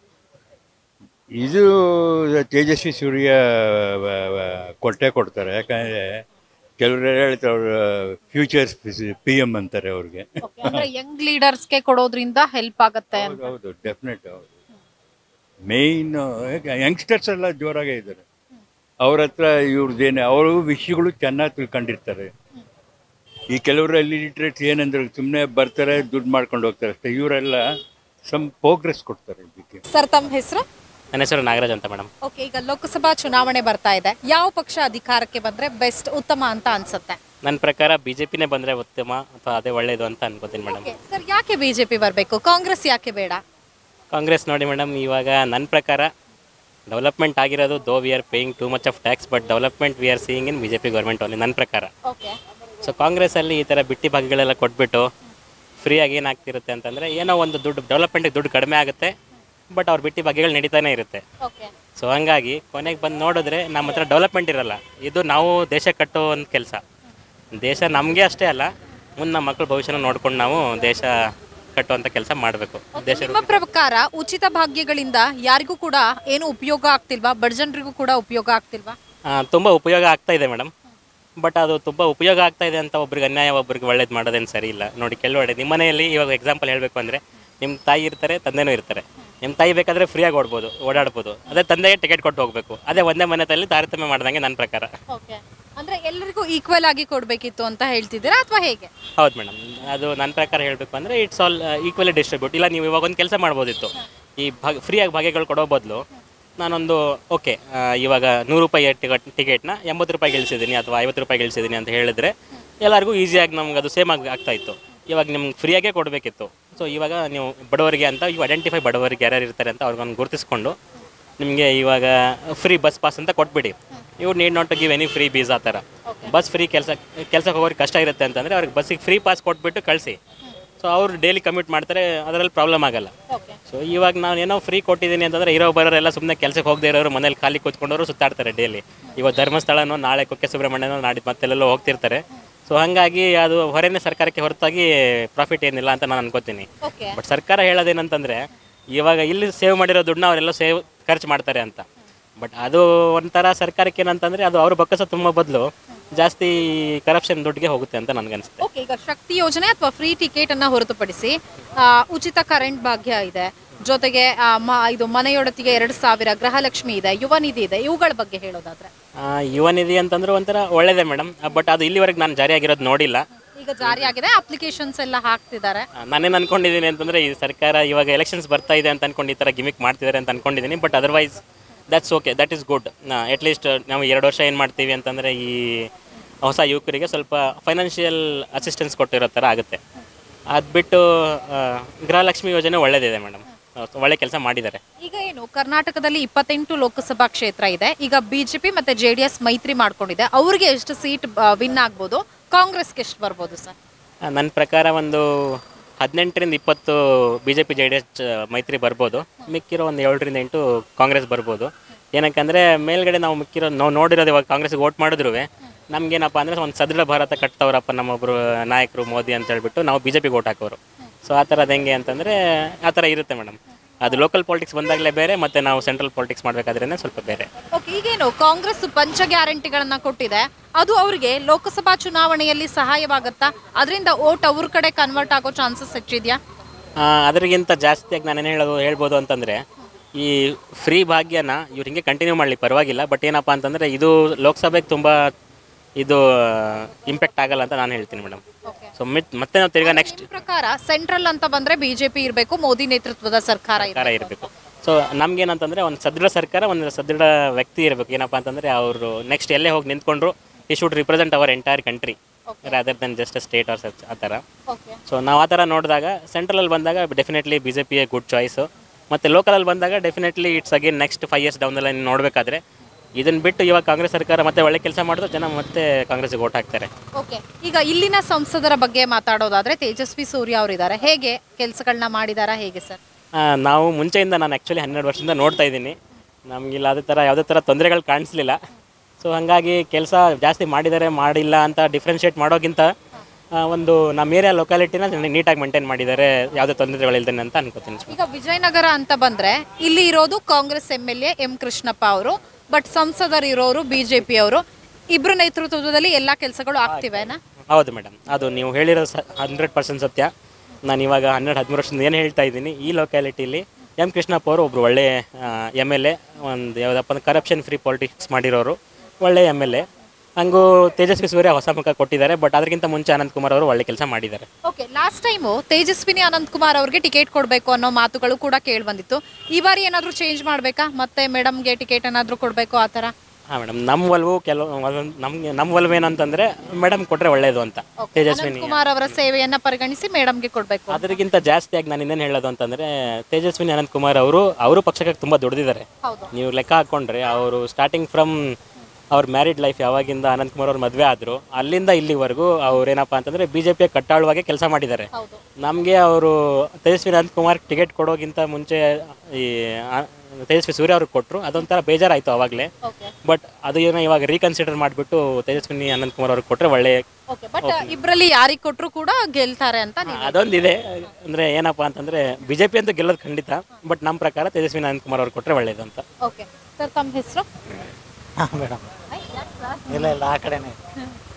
D: ಇದು ತೇಜಸ್ವಿ ಸೂರ್ಯ ವ- ವ- ಕೊಟ್ಟೆ ಕೊಡ್ತಾರೆ ಯಾಕಂದರೆ ಕೆಲವರು ಹೇಳ್ತಾರೆ ಅವ್ರ ಫ್ಯೂಚರ್ಸ್ ಪಿ ಎಮ್ ಅಂತಾರೆ ಅವ್ರಿಗೆ
C: Okay, ಅಂದ್ರೆ ಯಂಗ್ ಲೀಡರ್ಸ್ಗೆ ಕೊಡೋದ್ರಿಂದ ಹೆಲ್ಪ್ ಆಗತ್ತೆ ಅಂತ
D: ಹೌದು ಹೌದು ಡೆಫಿನೆಟ್ ಹೌದು ಮೇಯ್ನ್ ಯಂಗ್ಸ್ಟರ್ಸ್ ಎಲ್ಲ ಜೋರಾಗೇ ಇದ್ದಾರೆ ಅವ್ರ ಹತ್ರ ಇವ್ರದ್ದೇನೆ ಅವರು ವಿಷಯಗಳು ಚೆನ್ನಾಗಿ ತಿಳ್ಕೊಂಡಿರ್ತಾರೆ ಈ ಕೆಲವರು ಲಿಟ್ರೇಟ್ಸ್ ಏನಂದ್ರೆ ಸುಮ್ಮನೆ ಬರ್ತಾರೆ ದುಡ್ಡು ಮಾಡ್ಕೊಂಡು ಹೋಗ್ತಾರೆ ಅಷ್ಟೇ ಇವರೆಲ್ಲ ಸಮ್ ಪ್ರೋಗ್ರೆಸ್ ಕೊಡ್ತಾರೆ ಇದಕ್ಕೆ
C: ಸರ್ ತಮ್ಮ ಹೆಸರು
F: ನನ್ನ ಹೆಸರು ನಾಗರಾಜ್ ಅಂತ ಮೇಡಮ್
C: ಓಕೆ ಈಗ ಲೋಕಸಭಾ ಚುನಾವಣೆ ಬರ್ತಾ ಇದೆ ಯಾವ ಪಕ್ಷ ಅಧಿಕಾರಕ್ಕೆ ಬಂದ್ರೆ ಬೆಸ್ಟ್ ಉತ್ತಮ ಅಂತ ಅನ್ಸುತ್ತೆ
F: ನನ್ನ ಪ್ರಕಾರ ಬಿ ಜೆ ಪಿನೇ ಬಂದರೆ ಉತ್ತಮ ಅಥವಾ ಅದೇ ಒಳ್ಳೆಯದು ಅಂತ ಅನ್ಕೋತೀನಿ ಮೇಡಮ್
C: ಸರ್ ಯಾಕೆ ಬಿಜೆಪಿ ಬರಬೇಕು ಕಾಂಗ್ರೆಸ್ ಯಾಕೆ ಬೇಡ
F: ಕಾಂಗ್ರೆಸ್ ನೋಡಿ ಮೇಡಮ್ ಇವಾಗ ನನ್ನ ಪ್ರಕಾರ ಡೆವಲಪ್ಮೆಂಟ್ ಆಗಿರೋದು though we are paying too much of tax but development we are seeing in B J P government only ನನ್ನ ಪ್ರಕಾರ
C: ಓಕೆ
F: ಸೊ ಕಾಂಗ್ರೆಸ್ಸಲ್ಲಿ ಈ ಥರ ಬಿಟ್ಟಿ ಭಾಗಗಳೆಲ್ಲ ಕೊಟ್ಬಿಟ್ಟು ಫ್ರೀಯಾಗಿ ಏನಾಗ್ತಿರುತ್ತೆ ಅಂತಂದರೆ ಏನೋ ಒಂದು ದುಡ್ಡು ಡೆವಲಪ್ಮೆಂಟಿಗೆ ದುಡ್ಡು ಕಡಿಮೆ ಆಗುತ್ತೆ ಬಟ್ ಅವ್ರ ಬಿಟ್ಟಿ ಭಾಗ್ಯಗಳು ನಡೀತಾನೆ ಇರುತ್ತೆ
C: ಓಕೆ
F: ಸೊ ಹಂಗಾಗಿ ಕೊನೆಗೆ ಬಂದು ನೋಡಿದ್ರೆ ನಮ್ಮ ಹತ್ರ ಡೆವಲಪ್ಮೆಂಟ್ ಇರಲ್ಲ ಇದು ನಾವು ದೇಶ ಕಟ್ಟೋ ಒಂದು ಕೆಲಸ ದೇಶ ನಮಗೆ ಅಷ್ಟೇ ಅಲ್ಲ ಮುಂದೆ ನಮ್ಮ ಮಕ್ಕಳ ಭವಿಷ್ಯನ ನೋಡ್ಕೊಂಡು ನಾವು ದೇಶ ಕಟ್ಟುವಂಥ ಕೆಲಸ ಮಾಡಬೇಕು ದೇಶ
C: ನಿಮ್ಮ ಪ್ರಕಾರ ಉಚಿತ ಭಾಗ್ಯಗಳಿಂದ ಯಾರಿಗೂ ಕೂಡ ಏನು ಉಪಯೋಗ ಆಗ್ತಿಲ್ವಾ ಬಡ ಜನರಿಗೂ ಕೂಡ ಉಪಯೋಗ ಆಗ್ತಿಲ್ವಾ
F: ತುಂಬ ಉಪಯೋಗ ಆಗ್ತಾ ಇದೆ ಮೇಡಮ್ ಬಟ್ ಅದು ತುಂಬ ಉಪಯೋಗ ಆಗ್ತಾ ಇದೆ ಅಂತ ಒಬ್ರಿಗೆ ಅನ್ಯಾಯ ಒಬ್ರಿಗೆ ಒಳ್ಳೇದು ಮಾಡೋದೇನು ಸರಿ ಇಲ್ಲ ನೋಡಿ ಕೆಲವೆಡೆ ನಿಮ್ಮ ಮನೆಯಲ್ಲಿ ಇವಾಗ ಎಕ್ಸಾಂಪಲ್ ಹೇಳಬೇಕು ಅಂದರೆ ನಿಮ್ಮ ತಾಯಿ ಇರ್ತಾರೆ ತಂದೆನೂ ಇರ್ತಾರೆ ನಿಮ್ಮ ತಾಯಿ ಬೇಕಾದರೆ ಫ್ರೀಯಾಗಿ ಓಡ್ಬೋದು ಓಡಾಡ್ಬೋದು ಅದೇ ತಂದೆಗೆ ಟಿಕೆಟ್ ಕೊಟ್ಟು ಹೋಗಬೇಕು ಅದೇ ಒಂದೇ ಮನೆಯಲ್ಲಿ ತಾರತಮ್ಯ ಮಾಡ್ದಂಗೆ ನನ್ನ ಪ್ರಕಾರ
C: ಓಕೆ ಅಂದ್ರೆ ಎಲ್ಲರಿಗೂ ಈಕ್ವಲ್ ಆಗಿ ಕೊಡ್ಬೇಕಿತ್ತು ಅಂತ ಹೇಳ್ತಿದ್ದೀರಾ ಅಥವಾ ಹೇಗೆ
F: ಹೌದು ಮೇಡಮ್ ಅದು ನನ್ನ ಪ್ರಕಾರ ಹೇಳಬೇಕು ಅಂದರೆ ಇಟ್ಸ್ ಆಲ್ ಈಕ್ವಲಿ ಡಿಸ್ಟ್ರಿಬ್ಯೂಟ್ ಇಲ್ಲ ನೀವು ಇವಾಗ ಒಂದು ಕೆಲಸ ಮಾಡ್ಬೋದಿತ್ತು ಈ ಭಾಗ ಫ್ರೀಯಾಗಿ ಭಾಗ್ಯಗಳು ಕೊಡೋ ಬದಲು ನಾನೊಂದು ಓಕೆ ಇವಾಗ ನೂರು ರೂಪಾಯಿ ಟಿಕೆಟ್ ಟಿಕೆಟ್ನ ಎಂಬತ್ತು ರೂಪಾಯಿ ಗೆಲ್ಸಿದ್ದೀನಿ ಅಥವಾ ಐವತ್ತು ರೂಪಾಯಿ ಗೆಲ್ಸಿದ್ದೀನಿ ಅಂತ ಹೇಳಿದ್ರೆ ಎಲ್ಲರಿಗೂ ಈಸಿಯಾಗಿ ನಮ್ಗೆ ಅದು ಸೇಮ್ ಆಗಿ ಆಗ್ತಾ ಇತ್ತು ಇವಾಗ ನಿಮ್ಗೆ ಫ್ರೀಯಾಗೇ ಕೊಡಬೇಕಿತ್ತು ಸೊ ಇವಾಗ ನೀವು ಬಡವರಿಗೆ ಅಂತ ಇವು ಐಡೆಂಟಿಫೈ ಬಡವರಿಗೆ ಯಾರ್ಯಾರು ಇರ್ತಾರೆ ಅಂತ ಅವ್ರಿಗೊಂದು ಗುರುತಿಸ್ಕೊಂಡು ನಿಮಗೆ ಇವಾಗ ಫ್ರೀ ಬಸ್ ಪಾಸ್ ಅಂತ ಕೊಟ್ಬಿಡಿ ಇವು need not to give any freebies ಆ ಥರ ಬಸ್ ಫ್ರೀ ಕೆಲಸ ಕೆಲಸಕ್ಕೆ ಹೋಗೋರಿಗೆ ಕಷ್ಟ ಇರುತ್ತೆ ಅಂತಂದರೆ ಅವ್ರಿಗೆ ಬಸ್ಸಿಗೆ ಫ್ರೀ ಪಾಸ್ ಕೊಟ್ಬಿಟ್ಟು ಕಳಿಸಿ ಸೊ ಅವ್ರು ಡೈಲಿ ಕಮ್ಯೂಟ್ ಮಾಡ್ತಾರೆ ಅದರಲ್ಲಿ ಪ್ರಾಬ್ಲಮ್ ಆಗಲ್ಲ
C: ಓಕೆ
F: ಸೊ ಇವಾಗ ನಾನು ಏನೋ ಫ್ರೀ ಕೊಟ್ಟಿದ್ದೀನಿ ಅಂತಂದರೆ ಇರೋ ಬರೋರೆಲ್ಲ ಸುಮ್ಮನೆ ಕೆಲಸಕ್ಕೆ ಹೋಗದೇ ಇರೋರು ಮನೇಲಿ ಖಾಲಿ ಕೂತ್ಕೊಂಡವರು ಸುತ್ತಾಡ್ತಾರೆ ಡೈಲಿ ಇವತ್ತು ಧರ್ಮಸ್ಥಳನೋ ನಾಳೆ ಕುಕ್ಕೆ ಸುಬ್ರಹ್ಮಣ್ಯನೋ ನಾಡಿದ್ದು ಮತ್ತೆಲ್ಲೆಲ್ಲೋ ಹೋಗ್ತಿರ್ತಾರೆ ಸೊ ಹಾಗಾಗಿ ಅದು ಹೊರೆನೇ ಸರ್ಕಾರಕ್ಕೆ ಹೊರತಾಗಿ ಪ್ರಾಫಿಟ್ ಏನಿಲ್ಲ ಅಂತ ನಾನು ಅನ್ಕೋತೀನಿ
C: ಓಕೆ
F: ಬಟ್ ಸರ್ಕಾರ ಹೇಳೋದೇನಂತಂದರೆ ಇವಾಗ ಇಲ್ಲಿ ಸೇವ್ ಮಾಡಿರೋ ದುಡ್ಡನ್ನ ಅವರೆಲ್ಲ ಸೇವ್ ಖರ್ಚು ಮಾಡ್ತಾರೆ ಅಂತ ಬಟ್ ಅದು ಒಂಥರ ಸರ್ಕಾರಕ್ಕೆ ಏನಂತಂದರೆ ಅದು ಅವ್ರ ಬೊಕ್ಕಸ ತುಂಬ ಬದಲು ಜಾಸ್ತಿ ಕರಪ್ಷನ್ ದುಡ್ಡಿಗೆ ಹೋಗುತ್ತೆ ಅಂತ ನನಗನ್ಸುತ್ತೆ
C: ಓಕೆ ಈಗ ಶಕ್ತಿ ಯೋಜನೆ ಅಥವಾ ಫ್ರೀ ಟಿಕೆಟ್ ಅನ್ನ ಹೊರತುಪಡಿಸಿ ಆ, ಉಚಿತ ಕರೆಂಟ್ ಭಾಗ್ಯ ಇದೆ ಜೊತೆಗೆ ಆ, ಮ- ಇದು ಮನೆಯೊಡತಿಗೆ ಎರಡು ಸಾವಿರ ಗೃಹಲಕ್ಷ್ಮಿ ಇದೆ ಯುವ ನಿಧಿ ಇದೆ ಇವುಗಳ ಬಗ್ಗೆ ಹೇಳೋದಾದ್ರೆ
F: ಆ, ಯುವ ನಿಧಿ ಅಂತಂದ್ರೆ ಒಂಥರ ಒಳ್ಳೇದೇ ಮೇಡಮ್ ಬಟ್ ಅದು ಇಲ್ಲಿವರೆಗೆ ನಾನು ಜಾರಿಯಾಗಿರೋದು ನೋಡಿಲ್ಲ
C: ಈಗ ಜಾರಿಯಾಗಿದೆ ಅಪ್ಲಿಕೇಶನ್ಸ್ ಎಲ್ಲ ಹಾಕ್ತಿದ್ದಾರೆ
F: ಆ, ನಾನೇನು ಅನ್ಕೊಂಡಿದ್ದೀನಿ ಅಂತಂದರೆ ಈ ಸರ್ಕಾರ ಇವಾಗ ಎಲೆಕ್ಷನ್ಸ್ ಬರ್ತಾ ಇದೆ ಅಂತ ಅನ್ಕೊಂಡು ಈ ಥರ ಗಿಮಿಕ್ ಮಾಡ್ತಿದ್ದಾರೆ ಅಂತ ಅನ್ಕೊಂಡಿದ್ದೀನಿ but otherwise that's okay that is good at least ನಾವು ಎರಡು ವರ್ಷ ಏನು ಮಾಡ್ತೀವಿ ಅಂತಂದರೆ ಈ ಹೊಸ ಯುವಕರಿಗೆ ಸ್ವಲ್ಪ ಫೈನಾನ್ಷಿಯಲ್ ಅಸಿಸ್ಟೆನ್ಸ್ ಕೊಟ್ಟಿರೋ ಥರ ಆಗುತ್ತೆ ಅದು ಬಿಟ್ಟು ಆ, ಗೃಹಲಕ್ಷ್ಮಿ ಯೋಜನೆ ಒಳ್ಳೇದಿದೆ ಮೇಡಮ್ ಒಳ್ಳೆ ಕೆಲಸ ಮಾಡಿದ್ದಾರೆ
C: ಈಗ ಏನು ಕರ್ನಾಟಕದಲ್ಲಿ ಇಪ್ಪತ್ತೆಂಟು ಲೋಕಸಭಾ ಕ್ಷೇತ್ರ ಇದೆ ಈಗ ಬಿಜೆಪಿ ಮತ್ತೆ ಜೆ ಡಿ ಎಸ್ ಮೈತ್ರಿ ಮಾಡ್ಕೊಂಡಿದೆ ಅವ್ರಿಗೆ ಎಷ್ಟು ಸೀಟ್ ವಿನ್ ಆಗ್ಬೋದು ಕಾಂಗ್ರೆಸ್ಗೆ ಎಷ್ಟು ಬರ್ಬೋದು ಸರ್
F: ನನ್ನ ಪ್ರಕಾರ ಒಂದು ಹದಿನೆಂಟರಿಂದ ಇಪ್ಪತ್ತು B J P J D S ಮೈತ್ರಿ ಬರ್ಬೋದು ಮಿಕ್ಕಿರೋ ಒಂದು ಏಳರಿಂದ ಎಂಟು ಕಾಂಗ್ರೆಸ್ ಬರ್ಬೋದು ಏನಕ್ಕಂದರೆ ಮೇಲ್ಗಡೆ ನಾವು ಮಿಕ್ಕಿರೋ ನಾವು ನೋಡಿರೋದು ಇವಾಗ ಕಾಂಗ್ರೆಸ್ಗೆ ವೋಟ್ ಮಾಡಿದ್ರು ನಮಗೇನಪ್ಪ ಅಂದರೆ ಒಂದು ಸದೃಢ ಭಾರತ ಕಟ್ತವ್ರಪ್ಪ ನಮ್ಮೊಬ್ಬರು ನಾಯಕರು ಮೋದಿ ಅಂತ ಹೇಳ್ಬಿಟ್ಟು ನಾವು ಬಿ ಜೆ ಪಿಗೆ ವೋಟ್ ಹಾಕೋರು ಸೊ ಆ ಥರದ್ದು ಹೆಂಗೆ ಅಂತಂದರೆ ಆ ಥರ ಇರುತ್ತೆ ಮೇಡಮ್ ಅದು ಲೋಕಲ್ ಪಾಲಿಟಿಕ್ಸ್ ಬಂದಾಗಲೇ ಬೇರೆ ಮತ್ತು ನಾವು ಸೆಂಟ್ರಲ್ ಪಾಲಿಟಿಕ್ಸ್ ಮಾಡಬೇಕಾದ್ರೇ ಸ್ವಲ್ಪ ಬೇರೆ
C: ಓಕೆ ಈಗೇನು ಕಾಂಗ್ರೆಸ್ ಪಂಚ ಗ್ಯಾರಂಟಿಗಳನ್ನ ಕೊಟ್ಟಿದೆ ಅದು ಅವರಿಗೆ ಲೋಕಸಭಾ ಚುನಾವಣೆಯಲ್ಲಿ ಸಹಾಯವಾಗುತ್ತಾ ಅದರಿಂದ ಓಟ್ ಅವ್ರ ಕಡೆ ಕನ್ವರ್ಟ್ ಆಗೋ ಚಾನ್ಸಸ್ ಹೆಚ್ಚಿದ್ಯಾ
F: ಆ, ಅದರಿಗಿಂತ ಜಾಸ್ತಿಯಾಗಿ ನಾನೇನು ಹೇಳೋದು ಹೇಳ್ಬೋದು ಅಂತಂದರೆ ಈ ಫ್ರೀ ಭಾಗ್ಯನ ಇವ್ರು ಹಿಂಗೆ ಕಂಟಿನ್ಯೂ ಮಾಡಲಿ ಪರವಾಗಿಲ್ಲ ಬಟ್ ಏನಪ್ಪ ಅಂತಂದರೆ ಇದು ಲೋಕಸಭೆಗೆ ತುಂಬ ಇದು ಇಂಪ್ಯಾಕ್ಟ್ ಆಗಲ್ಲ ಅಂತ ನಾನು ಹೇಳ್ತೀನಿ ಮೇಡಮ್ ಸೊ ಮಿತ್ ಮತ್ತೆ ನಾವು ತಿರ್ಗಾ ನೆಕ್ಸ್ಟ್
C: ನಿಮ್ ಪ್ರಕಾರ ಸೆಂಟ್ರಲ್ ಅಂತ ಬಂದ್ರೆ ಬಿಜೆಪಿ ಇರಬೇಕು ಮೋದಿ ನೇತೃತ್ವದ ಸರ್ಕಾರ
F: ಸರ್ಕಾರ
C: ಇರಬೇಕು
F: ಇರಬೇಕು ಸೊ ನಮ್ಗೇನಂತಂದರೆ ಒಂದು ಸದೃಢ ಸರ್ಕಾರ ಒಂದು ಸದೃಢ ವ್ಯಕ್ತಿ ಇರಬೇಕು ಏನಪ್ಪ ಅಂತಂದರೆ ಅವರು ನೆಕ್ಸ್ಟ್ ಎಲ್ಲೇ ಹೋಗಿ ನಿಂತ್ಕೊಂಡ್ರು ಈ should represent our entire country rather than just state or such ಆ ಥರ
C: ಓಕೆ
F: ಸೊ ನಾವು ಆ ಥರ ನೋಡಿದಾಗ ಸೆಂಟ್ರಲಲ್ಲಿ ಬಂದಾಗ definitely B J P good choice ಮತ್ತು ಲೋಕಲಲ್ಲಿ ಬಂದಾಗ definitely it's again next five years down line ನೋಡಬೇಕಾದ್ರೆ ಇದನ್ನು ಬಿಟ್ಟು ಇವಾಗ ಕಾಂಗ್ರೆಸ್ ಸರ್ಕಾರ ಮತ್ತೆ ಒಳ್ಳೆ ಕೆಲಸ ಮಾಡಿದ್ರೆ ಜನ ಮತ್ತೆ ಕಾಂಗ್ರೆಸ್ಗೆ ಓಟ್ ಹಾಕ್ತಾರೆ
C: ಓಕೆ ಈಗ ಇಲ್ಲಿನ ಸಂಸದರ ಬಗ್ಗೆ ಮಾತಾಡೋದಾದ್ರೆ ತೇಜಸ್ವಿ ಸೂರ್ಯ ಅವರಿದ್ದಾರೆ ಹೇಗೆ ಕೆಲಸಗಳನ್ನ ಮಾಡಿದಾರಾ ಹೇಗೆ ಸರ್
F: ಆ, ನಾವು ಮುಂಚೆಯಿಂದ ನಾನು ಆ್ಯಕ್ಚುಲಿ ಹನ್ನೆರಡು ವರ್ಷದಿಂದ ನೋಡ್ತಾ ಇದ್ದೀನಿ ನಮಗಿಲ್ಲ ಅದೇ ಥರ ಯಾವುದೇ ಥರ ತೊಂದರೆಗಳು ಕಾಣಿಸ್ಲಿಲ್ಲ ಸೊ ಹಾಗಾಗಿ ಕೆಲಸ ಜಾಸ್ತಿ ಮಾಡಿದ್ದಾರೆ ಮಾಡಿಲ್ಲ ಅಂತ ಡಿಫ್ರೆನ್ಷಿಯೇಟ್ ಮಾಡೋಕ್ಕಿಂತ ಆ, ಒಂದು ನಮ್ಮ ಏರಿಯಾ ಲೊಕ್ಯಾಲಿಟಿನ ನೀಟಾಗಿ ಮೇಂಟೈನ್ ಮಾಡಿದ್ದಾರೆ ಯಾವುದೇ ತೊಂದರೆಗಳಿಲ್ದೇನೆ ಅಂತ ಅನ್ಕೋತೀನಿ
C: ಈಗ ವಿಜಯನಗರ ಅಂತ ಬಂದ್ರೆ ಇಲ್ಲಿ ಇರೋದು Congress M L A M Krishnappa ಅವರು ಬಟ್ ಸಂಸದರು ಇರೋರು ಬಿಜೆಪಿ ಅವರು ಇಬ್ರು ನೇತೃತ್ವದಲ್ಲಿ ಎಲ್ಲಾ ಕೆಲಸಗಳು ಆಗ್ತಿವೆನಾ
F: ಹೌದು ಮೇಡಮ್ ಅದು ನೀವು ಹೇಳಿರೋ ಸ ಹಂಡ್ರೆಡ್ ಪರ್ಸೆಂಟ್ ಸತ್ಯ ನಾನು ಇವಾಗ ಹನ್ನೆರಡು ಹದಿಮೂರು ವರ್ಷದಿಂದ ಏನು ಹೇಳ್ತಾ ಇದ್ದೀನಿ ಈ ಲೊಕ್ಯಾಲಿಟಿಲಿ ಎಂ ಕೃಷ್ಣಪ್ಪ ಅವರು ಒಬ್ಬರು ಒಳ್ಳೆ ಎಮ್ ಎಲ್ ಎ ಒಂದು ಯಾವುದಪ್ಪ ಅಂದ್ರೆ ಕರಪ್ಷನ್ ಫ್ರೀ ಪಾಲಿಟಿಕ್ಸ್ ಮಾಡಿರೋರು ಒಳ್ಳೆ ಎಮ್ ಎಲ್ ಎ ಹಂಗೂ ತೇಜಸ್ವಿ ಸೂರ್ಯ ಹೊಸ ಮುಖ ಕೊಟ್ಟಿದ್ದಾರೆ ಬಟ್ ಅದಕ್ಕಿಂತ ಮುಂಚೆ ಅನಂತ್ ಕುಮಾರ್ ಅವರು ಒಳ್ಳೆ ಕೆಲಸ ಮಾಡಿದ್ದಾರೆ
C: okay last time Tejaswini Ananth Kumar ಅವ್ರಿಗೆ ಟಿಕೆಟ್ ಕೊಡಬೇಕು ಅನ್ನೋ ಮಾತುಗಳು ಕೂಡ ಕೇಳಿ ಬಂದಿತ್ತು ಈ ಬಾರಿ ಏನಾದರೂ ಚೇಂಜ್ ಮಾಡಬೇಕಾ ಮತ್ತೆ ಮೇಡಮ್ಗೆ ಟಿಕೆಟ್ ಏನಾದರೂ ಕೊಡಬೇಕು ಆ ಥರ
F: ಹಾಂ ಮೇಡಮ್ ನಮ್ಮ ಒಲವು ಕೆಲವು ಒಂದೊಂದು ನಮಗೆ ನಮ್ಮ ಒಲವು ಏನಂತಂದರೆ ಮೇಡಮ್ ಕೊಟ್ಟರೆ ಒಳ್ಳೆಯದು ಅಂತ ತೇಜಸ್ವಿನಿ
C: ಅನಂತ್ ಕುಮಾರ್ ಅವರ ಸೇವೆಯನ್ನ ಪರಿಗಣಿಸಿ ಮೇಡಮ್ಗೆ ಕೊಡಬೇಕು
F: ಅದಕ್ಕಿಂತ ಜಾಸ್ತಿಯಾಗಿ ನಾನು ಇನ್ನೇನು ಹೇಳೋದು ಅಂತಂದರೆ ತೇಜಸ್ವಿನಿ ಅನಂತ್ ಕುಮಾರ್ ಅವರು ಅವರು ಪಕ್ಷಕ್ಕೆ ತುಂಬ ದುಡಿದಿದ್ದಾರೆ
C: ಹೌದು
F: ನೀವು ಲೆಕ್ಕ ಹಾಕ್ಕೊಂಡ್ರೆ ಅವರು ಸ್ಟಾರ್ಟಿಂಗ್ ಫ್ರಮ್ ಅವ್ರ ಮ್ಯಾರಿಡ್ ಲೈಫ್ ಯಾವಾಗಿಂದ ಅನಂತ್ ಕುಮಾರ್ ಅವ್ರ ಮದುವೆ ಆದರು ಅಲ್ಲಿಂದ ಇಲ್ಲಿವರೆಗೂ ಅವ್ರೇನಪ್ಪ ಅಂತಂದರೆ ಬಿ ಜೆ ಪಿಯ ಕಟ್ಟಾಳುವಾಗೆ ಕೆಲಸ ಮಾಡಿದ್ದಾರೆ
C: ಹೌದು
F: ನಮಗೆ ಅವರು ತೇಜಸ್ವಿ ಅನಂತ್ ಕುಮಾರ್ ಟಿಕೆಟ್ ಕೊಡೋಗಿಂತ ಮುಂಚೆ ಈ ಆ, ತೇಜಸ್ವಿ ಸೂರ್ಯ ಅವ್ರಿಗೆ ಕೊಟ್ಟರು ಅದೊಂಥರ ಬೇಜಾರಾಯಿತು ಅವಾಗಲೇ
C: ಓಕೆ
F: ಬಟ್ ಅದು ಏನೋ ಇವಾಗ ರೀಕನ್ಸಿಡರ್ ಮಾಡಿಬಿಟ್ಟು ತೇಜಸ್ವಿನಿ ಅನಂತ್ ಕುಮಾರ್ ಅವ್ರಿಗೆ ಕೊಟ್ಟರೆ ಒಳ್ಳೆ
C: ಓಕೆ ಬಟ್ ಇಬ್ಬರಲ್ಲಿ ಯಾರಿಗೆ ಕೊಟ್ಟರು ಕೂಡ ಗೆಲ್ತಾರೆ ಅಂತ ನೀವು
F: ಅದೊಂದಿದೆ ಅಂದರೆ ಏನಪ್ಪ ಅಂತಂದರೆ ಬಿ ಜೆ ಪಿ ಅಂತೂ ಗೆಲ್ಲೋದು ಖಂಡಿತ ಬಟ್ ನಮ್ಮ ಪ್ರಕಾರ ತೇಜಸ್ವಿನಿ ಅನಂತ್ ಕುಮಾರ್ ಅವ್ರಿಗೆ ಕೊಟ್ಟರೆ ಒಳ್ಳೇದು ಅಂತ
C: ಓಕೆ ಸರ್ ತಮ್ಮ ಹೆಸರು
G: ಹಾಂ ಮೇಡಮ್ ಇಲ್ಲ ಇಲ್ಲ ಆ ಕಡೆನೇ